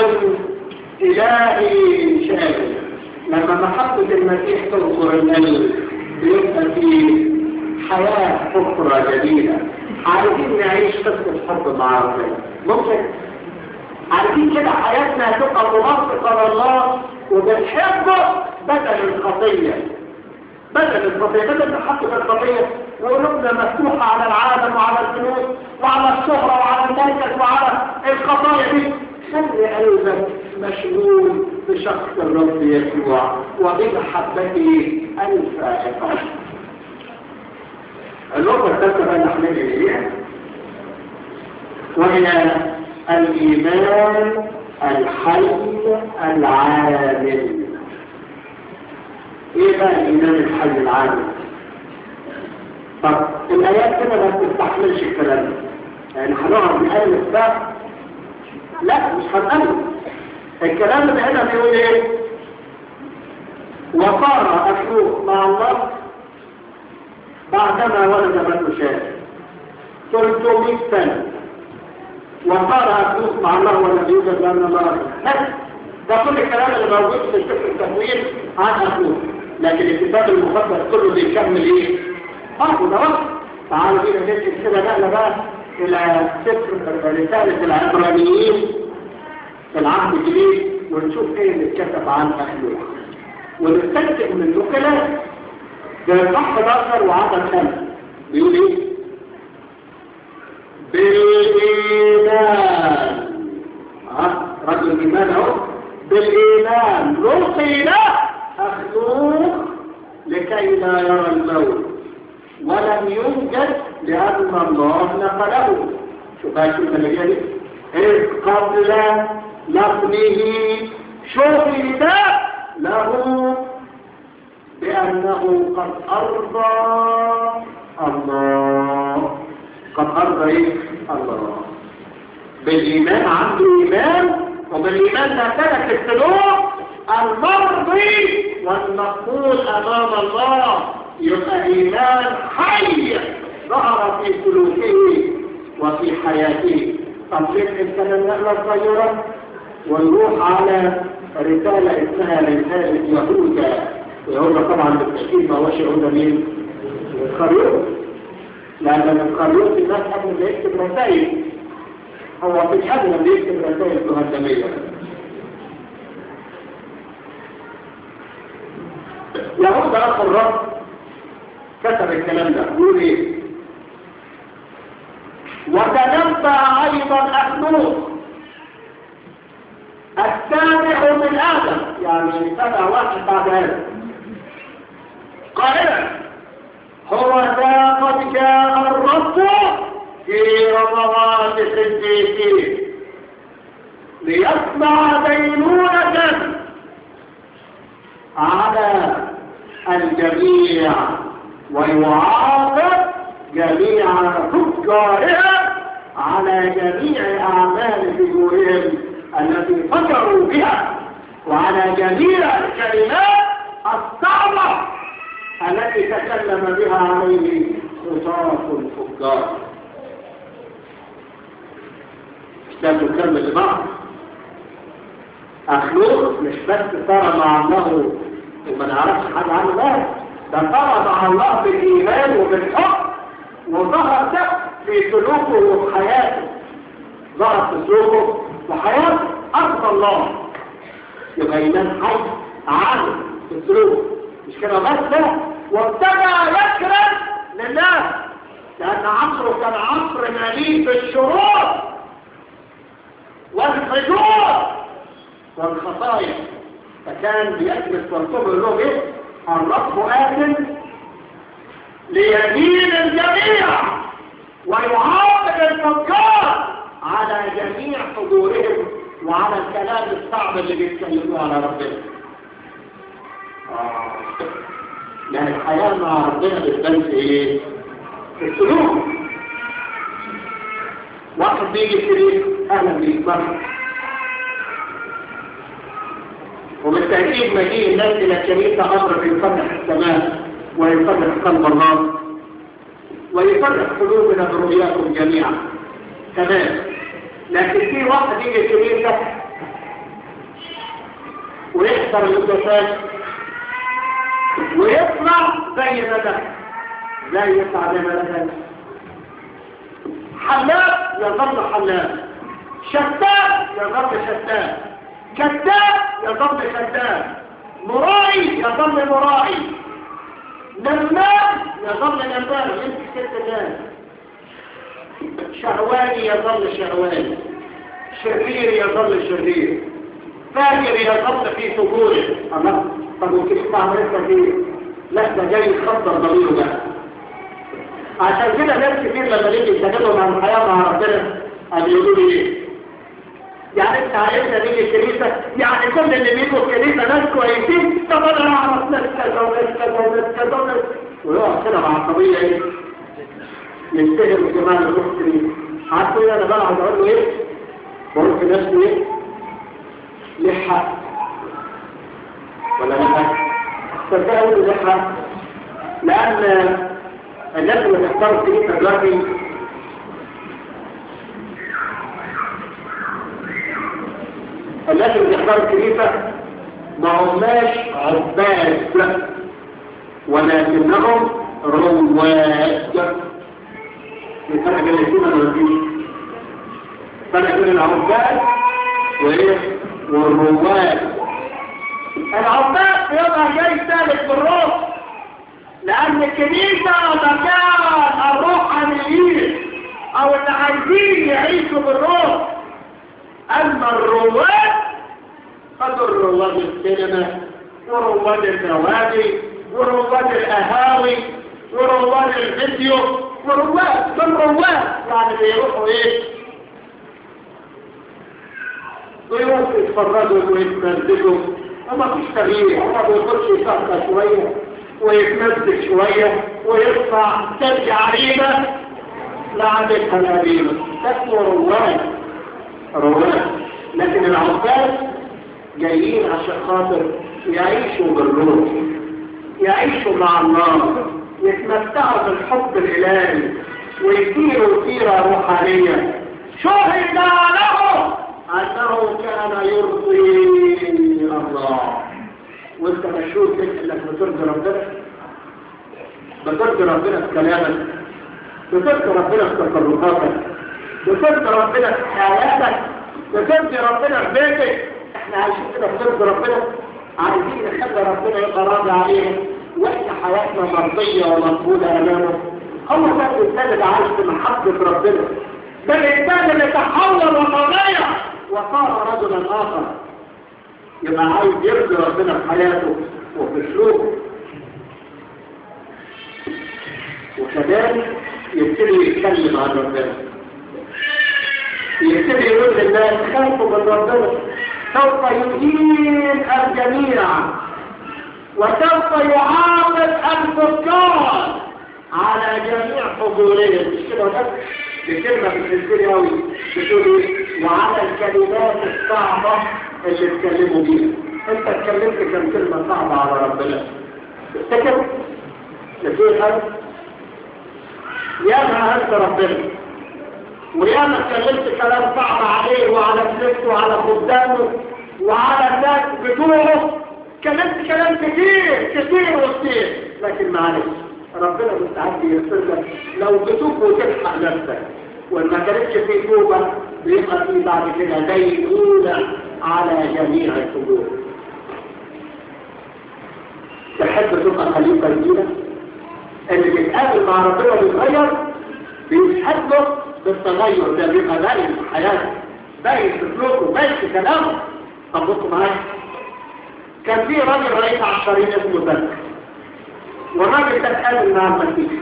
إلهي شامل لما محبة المسيح تنصر القلب بيبقى في حياة أخرى جديدة عايزين نعيش قصة حب مع ربنا ممكن عايزين كده حياتنا تبقى منافقة لله وبنحبه بدل الخطية بدل الخطية بدل محبة الخطية وقلوبنا مفتوحة على العالم وعلى الفلوس وعلى الشهرة وعلى المركز وعلى الخطايا دي خلي قلبك مشغول بشخص الرب يسوع وبمحبته الفائقة النقطة الثالثة بقى نحمل إليها وهي الإيمان الحي العامل إيه بقى الإيمان الحي العامل؟ طب الآيات كده ما بتستحملش الكلام ده يعني هنقعد نألف بقى لا مش هنألف الكلام اللي هنا بيقول ايه وصار أخوه مع الله بعدما ولد من شاء 300 سنة وصار أخوه مع الله ولم يوجد لأن الله بس ده كل الكلام اللي موجود في سفر التمويل عن أخوه لكن الكتاب المقدس كله بيكمل ايه؟ اه ده بس تعالوا بينا نمسك كده نقله بقى الى سفر رسالة العبرانيين في العهد الجديد ونشوف ايه اللي اتكتب عن اخلوح ونستنتج منه كلام ده الصح 11 وعدد 5 بيقول ايه بالايمان ها رجل الايمان اهو بالايمان نقي له اخلوح لكي لا يرى الموت ولم يوجد لأن الله نقله شوف هاي شوف النبيه دي إذ قبل لقنه شهد له بأنه قد أرضى الله قد أرضى إيه؟ الله بالإيمان عنده إيمان وبالإيمان لا ترك السلوك المرضي والمقبول أمام الله يبقى إيمان حي ظهر في سلوكه وفي حياته طب ليه كان النقلة الصغيرة ونروح على رسالة اسمها رسالة يهوذا يهوذا طبعا بالتشكيل ما هوش يهوذا مين؟ الخريوط لأن الخريوط الناس قبل ما يكتب رسائل هو في الحد لما يكتب رسائل مهدمية يهوذا أخو الرب كتب الكلام ده يقول ايه وتنبأ ايضا اخنوخ السابع من ادم يعني سبع واحد بعد هذا قائلا هو ذا قد جاء الرب في رمضان القديسين ليصنع دينونة على الجميع ويعاقب جميع تجارها على جميع أعمال فجورهم التي فجروا بها وعلى جميع الكلمات الصعبة التي تكلم بها عليه خطاف الفجار لا تكمل بعض أخلوق مش بس صار مع الله وما نعرفش حاجة عنه لا ده صار مع الله بالإيمان وبالحب وظهر ده في سلوكه وحياته ظهر في سلوكه وحياته أرض الله يبقى إيمان حي عالم في السلوك مش كده بس لا وابتدى يكرم لله لأن عصره كان عصر مليء بالشرور والفجور والخطايا فكان بيجلس وينتبه له ايه الرب آمن ليمين الجميع ويعاقب الفجار على جميع حضورهم وعلى الكلام الصعب اللي بيتكلموه على ربنا آه. يعني الحياة مع ربنا بتبان في ايه؟ في السلوك واحد بيجي شريك اهلا بيك مرحبا وبالتأكيد مجيء الناس إلى الكنيسة أمر بيفتح السماء ويفتح قلب الله ويفتح قلوبنا برؤياكم جميعا تمام لكن في واحد يجي الكنيسة ويحضر القداسات ويطلع زي ما دخل زي يطلع زي ما دخل حلاق يظل حلاق شتان يظل شتان كذاب يظل كذاب مراعي يظل مراعي نمام يظل نمام انت ست ناس شهواني يظل شهواني شرير يظل شرير فاجر يظل في فجوره الله طب ممكن يطلع مرسى فيه لا ده جاي يخطر ضميره بقى عشان كده ناس كتير لما نيجي يتكلموا عن الحياه مع ربنا بيقولوا لي ايه يعني انت عايزنا نيجي الكنيسة يعني كل اللي بيجوا الكنيسة ناس كويسين طب انا اعرف ناس كذا وناس كذا وناس كذا وناس ويقعد كده مع القضية ايه ينتهي الجماعة المسلمين عارفين انا بقى عايز اقول له ايه بقول في نفسي ايه ليه حق ولا لا حق صدق اقول له ليه حق لان الناس اللي بيختاروا الكنيسة دلوقتي الناس اللي بيحضروا الكنيسة ما هماش عباد ولكنهم رواد الفرق بين الاثنين ولا مفيش فرق بين العباد وايه والرواد العباد يبقى جاي ثالث بالروح لان الكنيسة مكان الروحانيين او اللي عايزين يعيشوا بالروح أما الرواد فدول رواد السينما ورواد النوادي ورواد الأهاوي ورواد الفيديو ورواد من رواد يعني بيروحوا ايه ويروحوا يتفرجوا ويتمزجوا وما فيش تغيير هو بيخش يسقط شوية ويتمزج شوية ويطلع ترجع عريبة لعبتها القريبة تسمى رواد رواد لكن العباد جايين عشان خاطر يعيشوا بالروح يعيشوا مع الله يتمتعوا بالحب الإلهي ويسيروا سيرة روحانية شهد له أنه كان يرضي الله وانت مشهور كده انك بترضي ربنا بترضي ربنا في كلامك بترضي ربنا في تصرفاتك بترضي ربنا في حياتك بترضي ربنا في بيتك احنا عايشين كده بترضي ربنا عايزين نخلي ربنا يبقى راضي علينا واحنا حياتنا مرضية ومقبولة امامه هو ده الانسان اللي عايش بمحبة ربنا ده الانسان اللي تحول وتغير وصار رجلا اخر يبقى عايز يرضي ربنا في حياته وفي سلوكه وكذلك يبتدي يتكلم عن ربنا يبتدي يقول للناس خافوا من ربنا سوف يدين الجميع وسوف يعاقب الفجار على جميع حضورهم مش كده بس بكلمة بتنزلي قوي بتقول ايه وعلى الكلمات الصعبة اللي اتكلموا بيها انت اتكلمت كم كلمة صعبة على ربنا افتكر لكي هذا ياما انت ربنا وياما اتكلمت كلام صعب عليه وعلى فلسه وعلى خدامه وعلى الناس بتوعه كلمت كلام كتير كتير وكتير لكن معلش ربنا مستعد يغفر لك لو بتوب وتلحق نفسك وما كانتش في توبة بيبقى في بعد كده دينونة على جميع القبور تحب تبقى خليفة جديدة اللي بيتقابل مع ربنا بيتغير بيشهد له بالتغير ده بيبقى باين في حياته باين في سلوكه باين في كلامه طب بصوا معايا كان في راجل رئيس عشرين اسمه بكر والراجل ده اتقابل مع المسيح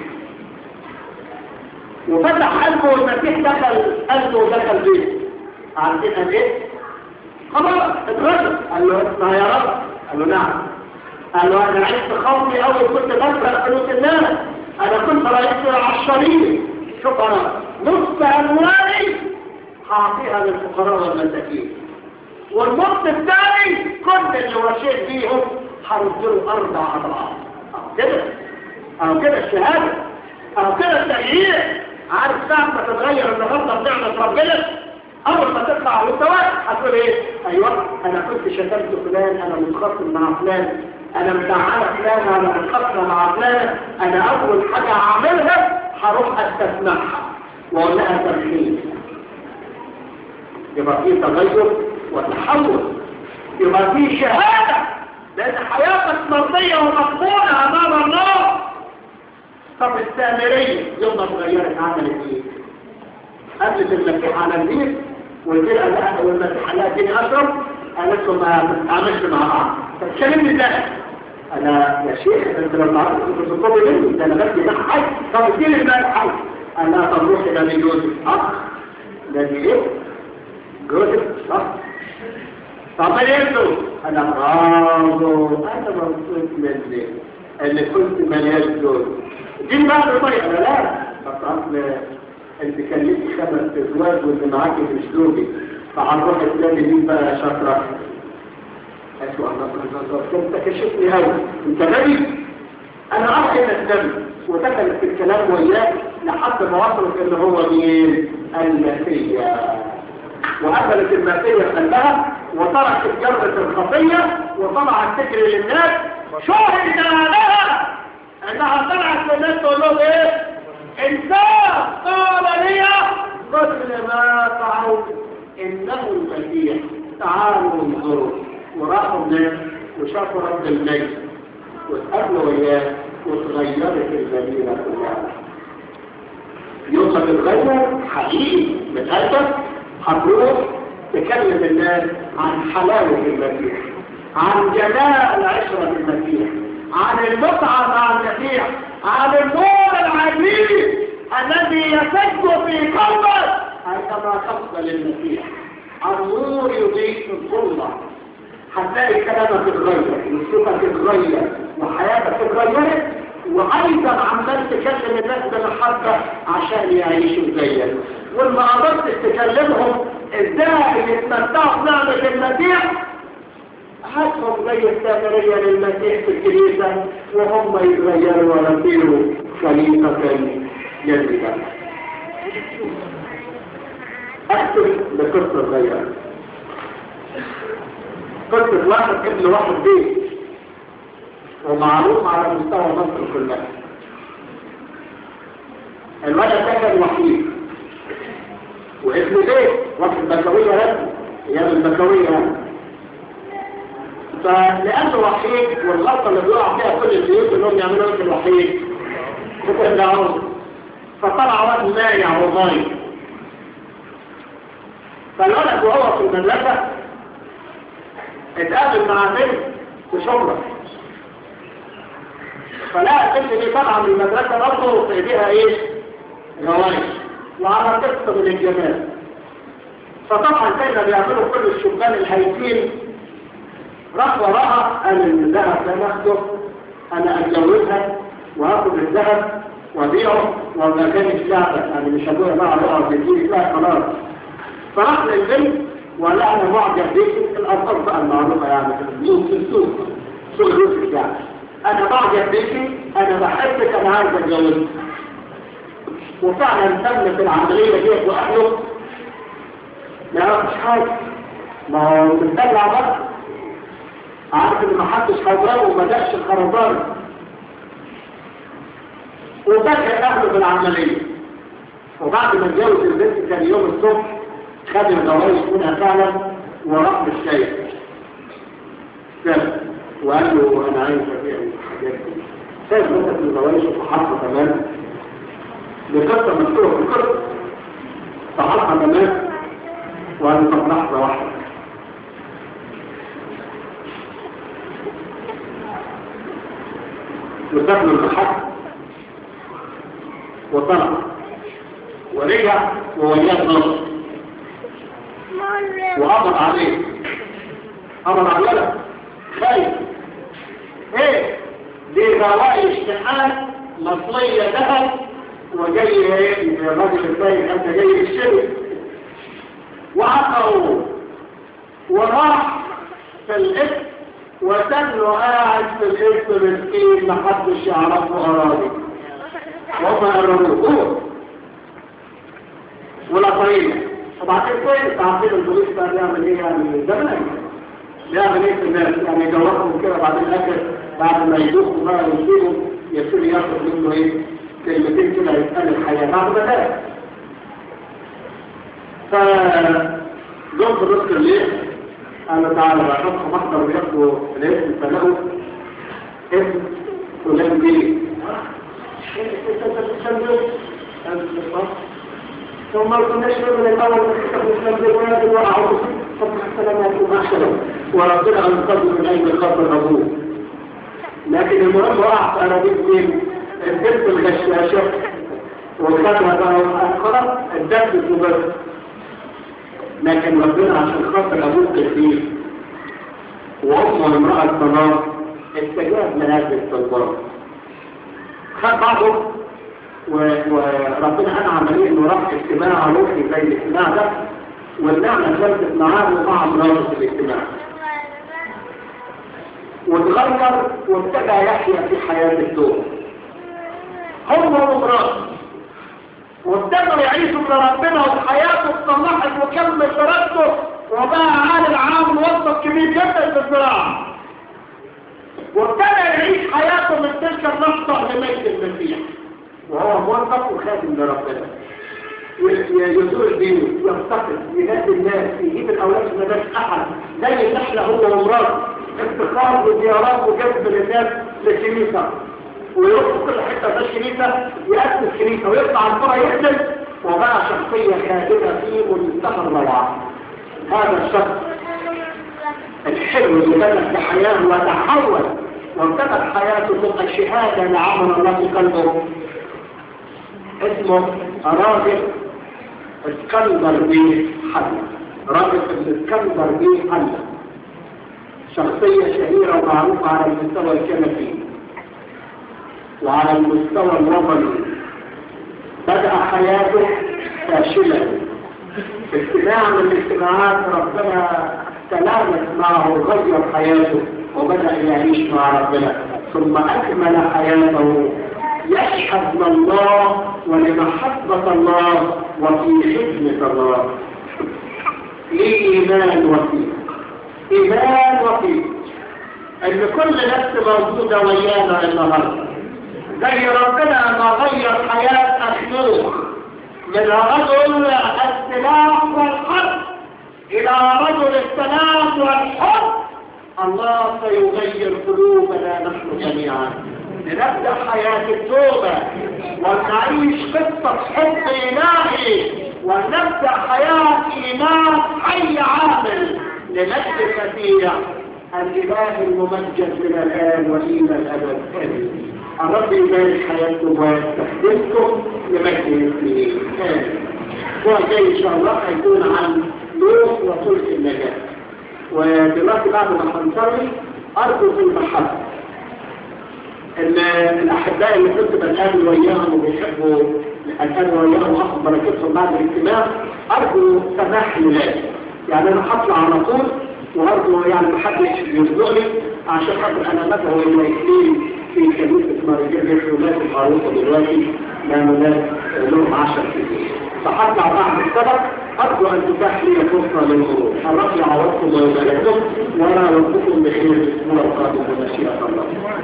وفتح قلبه والمسيح دخل قلبه ودخل بيته عارفين قال ايه؟ خلاص اترجل قال له اسمع يا رب قال له نعم قال له انا عشت خوفي اول كنت بسرق فلوس الناس انا كنت رئيس العشرين شوف انا نص اموالي هعطيها للفقراء والمساكين والنص الثاني كل اللي وشيت بيهم هرد له اربع اضعاف أو كده او كده الشهاده او كده التغيير عارف ساعه ما تتغير النهارده بنعمه ربنا اول ما تطلع على السواق هتقول ايه ايوه انا كنت شتمت فلان انا متخاصم مع فلان انا مزعله فلان انا متخاصمه مع فلان انا اول حاجه هعملها هروح استسمعها واقول لها تمثيل يبقى في تغير وتحول يبقى في شهاده لان حياتك مرضيه ومقبوله امام الله طب السامريه يوم ما اتغيرت عملت ايه؟ قبلت المسيح على البيت وقلت لها لا والمسيح لا اديني اشرب قالت له ما بنتعاملش مع بعض فاتكلمني ازاي؟ انا يا شيخ انت لو تعرف كنت بتطلب مني ده انا بدي ده حي طب اديني المال حي قال لا طب روح ده من جوزك اخ ده دي ايه؟ جوزك صح طب انتوا انا برافو انا مبسوط مني اللي كنت مليان جوز دي بقى المية انا لا بس اصل انت كان ليك خمس ازواج واللي معاكي مش زوجي فهنروح الثاني مين بقى شاطره قالت له الله انت كشفني هوا انت غبي انا عارف ان الدم ودخلت في الكلام وياه لحد ما وصلت ان هو مين المسيح وقفلت المسيح قلبها وتركت جرة الخطية وطلعت تجري للناس شهد لها انها طلعت للناس تقول لهم ايه انسان قال لي مثل ما فعلت انه المسيح تعالوا انظروا وراحوا الناس وشافوا رب الميت واتقابلوا وياه وتغيرت المدينة كلها يوم ما تتغير حقيقي بتأسف هتروح تكلم الناس عن حلاوة المسيح عن جمال عشرة المسيح عن المتعة مع المسيح عن النور العجيب الذي يسد في قلبك عندما تقبل المسيح النور يضيء الظلمة هتلاقي كلامك اتغير وسلوكك اتغير وحياتك اتغيرت وايضا عمال تكلم الناس بمحبة عشان يعيشوا زيك واللي قدرت تكلمهم ازاي يتمتعوا بنعمة المسيح هاتهم زي السامرية للمسيح في الكنيسة وهم يتغيروا ويصيروا خليفة جديدة اكتب لقصة صغيرة قصة واحد ابن واحد بيت ومعروف على مستوى مصر كلها الولد ده كان وحيد وابن بيت واحد بكوية رسمي ايام البكوية يعني فلأنه وحيد والغلطة اللي بيقع فيها كل البيوت انهم يعملوا ايه الوحيد فتهدعون فطلع واد مايع وضايع فالولد وهو في المدرسة اتقابل مع بنت في شبرا فلقى البنت دي طالعه من المدرسة برضه في ايديها ايه؟ جوايش وعلى قصة من الجمال فطبعا كانوا بيعملوا كل الشبان الهايفين راح وراها قال ان الذهب ده ناخده انا اتجوزها وهاخد الذهب وابيعه وما كانش لعبه يعني مش ابويا بقى اقعد يديني لا خلاص فراح للبنت ولا انا معجب بيك الالفاظ بقى المعروفه يعني يمكن سوق سوق يوسف يعني انا معجب بيك انا بحبك انا عايز اتجوزك وفعلا تمت العمليه ديت واهله ما يعرفش حاجه ما هو بتدلع بقى عارف ان محدش هيضربه وما دقش الخرزان وفاكر اهله بالعمليه وبعد ما اتجوز البنت كان يوم الصبح خد الجواز منها فعلا وراح بالشاي ساب وقال له انا عايز ابيع الحاجات دي ساب مسك الجواز وحطها تمام لقصه مشهوره في القصه فحطها تمام وقال له طب لحظه واحده وساب له الحق وطلع ورجع وولاه نصر وقبض عليه قبض عليه خايف ايه دي غواية اشتحال مصلية ذهب وجاي ايه الراجل الثاني انت جاي الشرك وعقروا وراح في الاسم وتنه قاعد في الاسم مسكين محدش يعرفه اراضي وهم قرروه هو ولا طريقة وبعدين كويس تعرفين البوليس بقى بيعمل ايه يعني زمان بيعمل ايه في الناس يعني يجربهم كده بعدين الاخر بعد ما يدوخوا بقى ويسيبوا يصير ياخد منه ايه كلمتين كده يسأل الحياة بعد ما ده ف جم في نص الليل قالوا تعالى بقى نصف محضر وياخدوا الاسم فلقوا اسم فلان دي ثم كناش من الاول الاسلام وقعوا صبح السلامات ومحشرة وربنا انقذ من اين خاطر ابوه لكن المهم وقع في اراضيك مين البنت الغشاشة وخدها بقى خلاص الدب بس لكن ربنا عشان خاطر ابوه كثير وامه امرأة طلاق استجاب لهذه الطلبات خد بعضه وربنا أنعم عليه إنه راح اجتماع روحي زي الاجتماع ده والنعمة ثبتت معاه ومع مراته في الاجتماع واتغير وابتدى يحيا في حياة الدور هم ومراته وابتدوا يعيشوا لربنا وحياته اتصلحت وكمل دراسته وبقى عالم عام موظف كبير جدا في الزراعة وابتدى يعيش حياته من تلك النقطة لمجد المسيح وهو موظف وخادم لربنا يزور دينه يفتقد ينادي الناس يجيب الاولاد في مدارس احد زي النحله هو ومراته افتخار وزيارات وجذب للناس للكنيسه ويروح في كل حته في الكنيسه ياسس كنيسه ويطلع القرى يخدم وبقى شخصيه خادمه في منتهى الروعه هذا الشخص الحلو اللي بدأ بحياه وتحول وابتدت حياته تبقى شهاده لعمل الله في قلبه اسمه راغب اسكندر بيه حل راغب اسكندر بيه حل شخصية شهيرة ومعروفة على المستوى الكنفي وعلى المستوى الوطني بدأ حياته فاشلة اجتماع من الاجتماعات ربنا تلامس معه وغير حياته وبدأ يعيش مع ربنا ثم أكمل حياته يشهد لله ولمحبة الله وفي خدمة الله ليه إيمان وثيق إيمان وثيق إن كل نفس موجودة ويانا النهاردة زي ربنا ما غير حياة أخنوخ من رجل السلاح والحرب إلى رجل السلام والحب الله سيغير قلوبنا نحن جميعا لنبدأ حياة التوبة ونعيش قصة حب إلهي ونبدأ حياة إيمان حي عامل لنجد فتيع الإله الممجد من الآن وإلى الأبد آمين الرب يبارك حياتكم ويستخدمكم لمجد اسمه آمين وجاي إن شاء الله هيكون عن نوح وطرق النجاة ودلوقتي بعد ما هنصلي أرجو في المحبة الأحباء اللي كنت بتقابل وياهم وبيحبوا الأقابل وياهم وأخذ بركتهم بعد الاجتماع أرجو سماح الولاد يعني أنا هطلع على طول وأرجو يعني محدش يرزقني عشان خاطر أنا مثلا هو يكفيني في كنيسة مريجين في ولاد المعروفة دلوقتي لأن ولاد لهم 10 سنين فهطلع بعد السبق أرجو أن تتاح لي فرصة للمرور الرب يعوضكم ويبارككم وأنا أوفقكم بخير الأسبوع القادم بمشيئة الله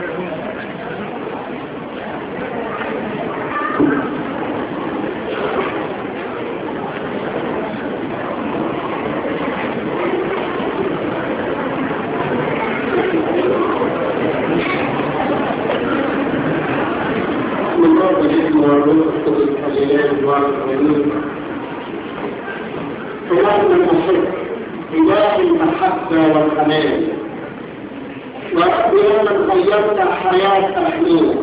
من رب الاسم والروح القدس الإله الواحد الأمين إله المحب إله المحبة والحنان ورب يوما غيرت حياة أهله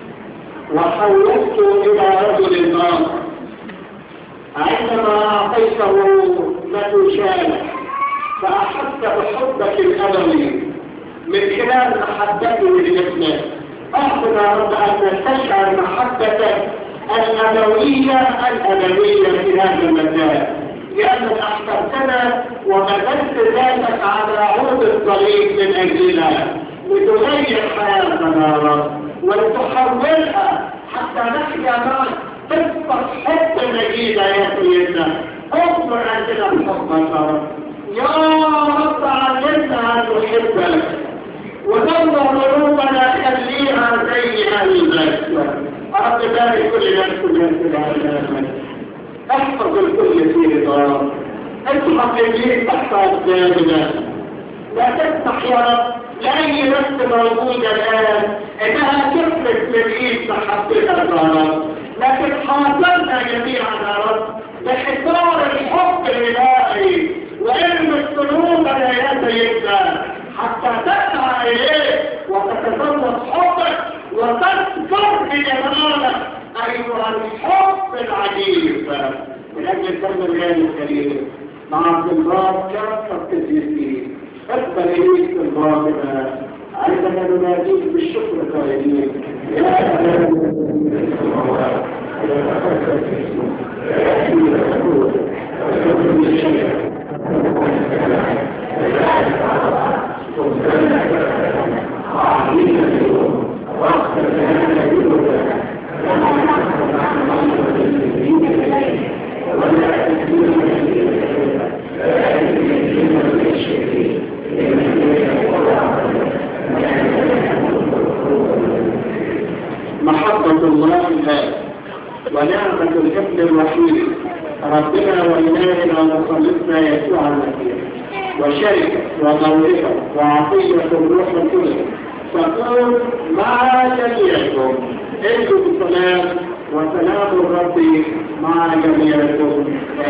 وحولته إلى رجل آخر عندما أعطيته مدوشانك فأحبت بحبك الأبوي من خلال محبته لابنك أعطنا رب أن تشعر محبتك الأبوية الأبوية في هذا المكان لأنك أحببتنا وبذلت ذاتك على عود الطريق من أجلنا لتغير حياتنا يا رب ولتحولها حتى نحيا معك قصة حب مجيدة يا سيدنا اغفر عندنا حبك يا رب يا رب علمنا أن نحبك ونور قلوبنا خليها زي أهل البيت رب بارك كل نفس من العالم احفظ الكل في رضاك اصحى الليل تحت أقدامنا لا تفتح يا رب لأي نفس موجودة الآن إنها تفلت من إيد محبتك يا رب لكن حاصلنا جميعا يا رب بحصار الحب الإلهي وإن قلوبنا يا سيدنا حتى تسعى إليه وتتسلط حبك وتذكر بجمالك أيها الحب العجيب من أجل الدم الغالي الكريم مع عبد الله كافة القديسين اقبل إليك الباطنة عندما نناديك بالشكر قائلين يا محبة الله الآب ونعمة الابن الوحيد ربنا وإلهنا ومخلصنا يسوع المسيح وشركة وموهبة وعطية الروح القدس تكون مع جميعكم انتم بسلام وسلام الرب مع جميعكم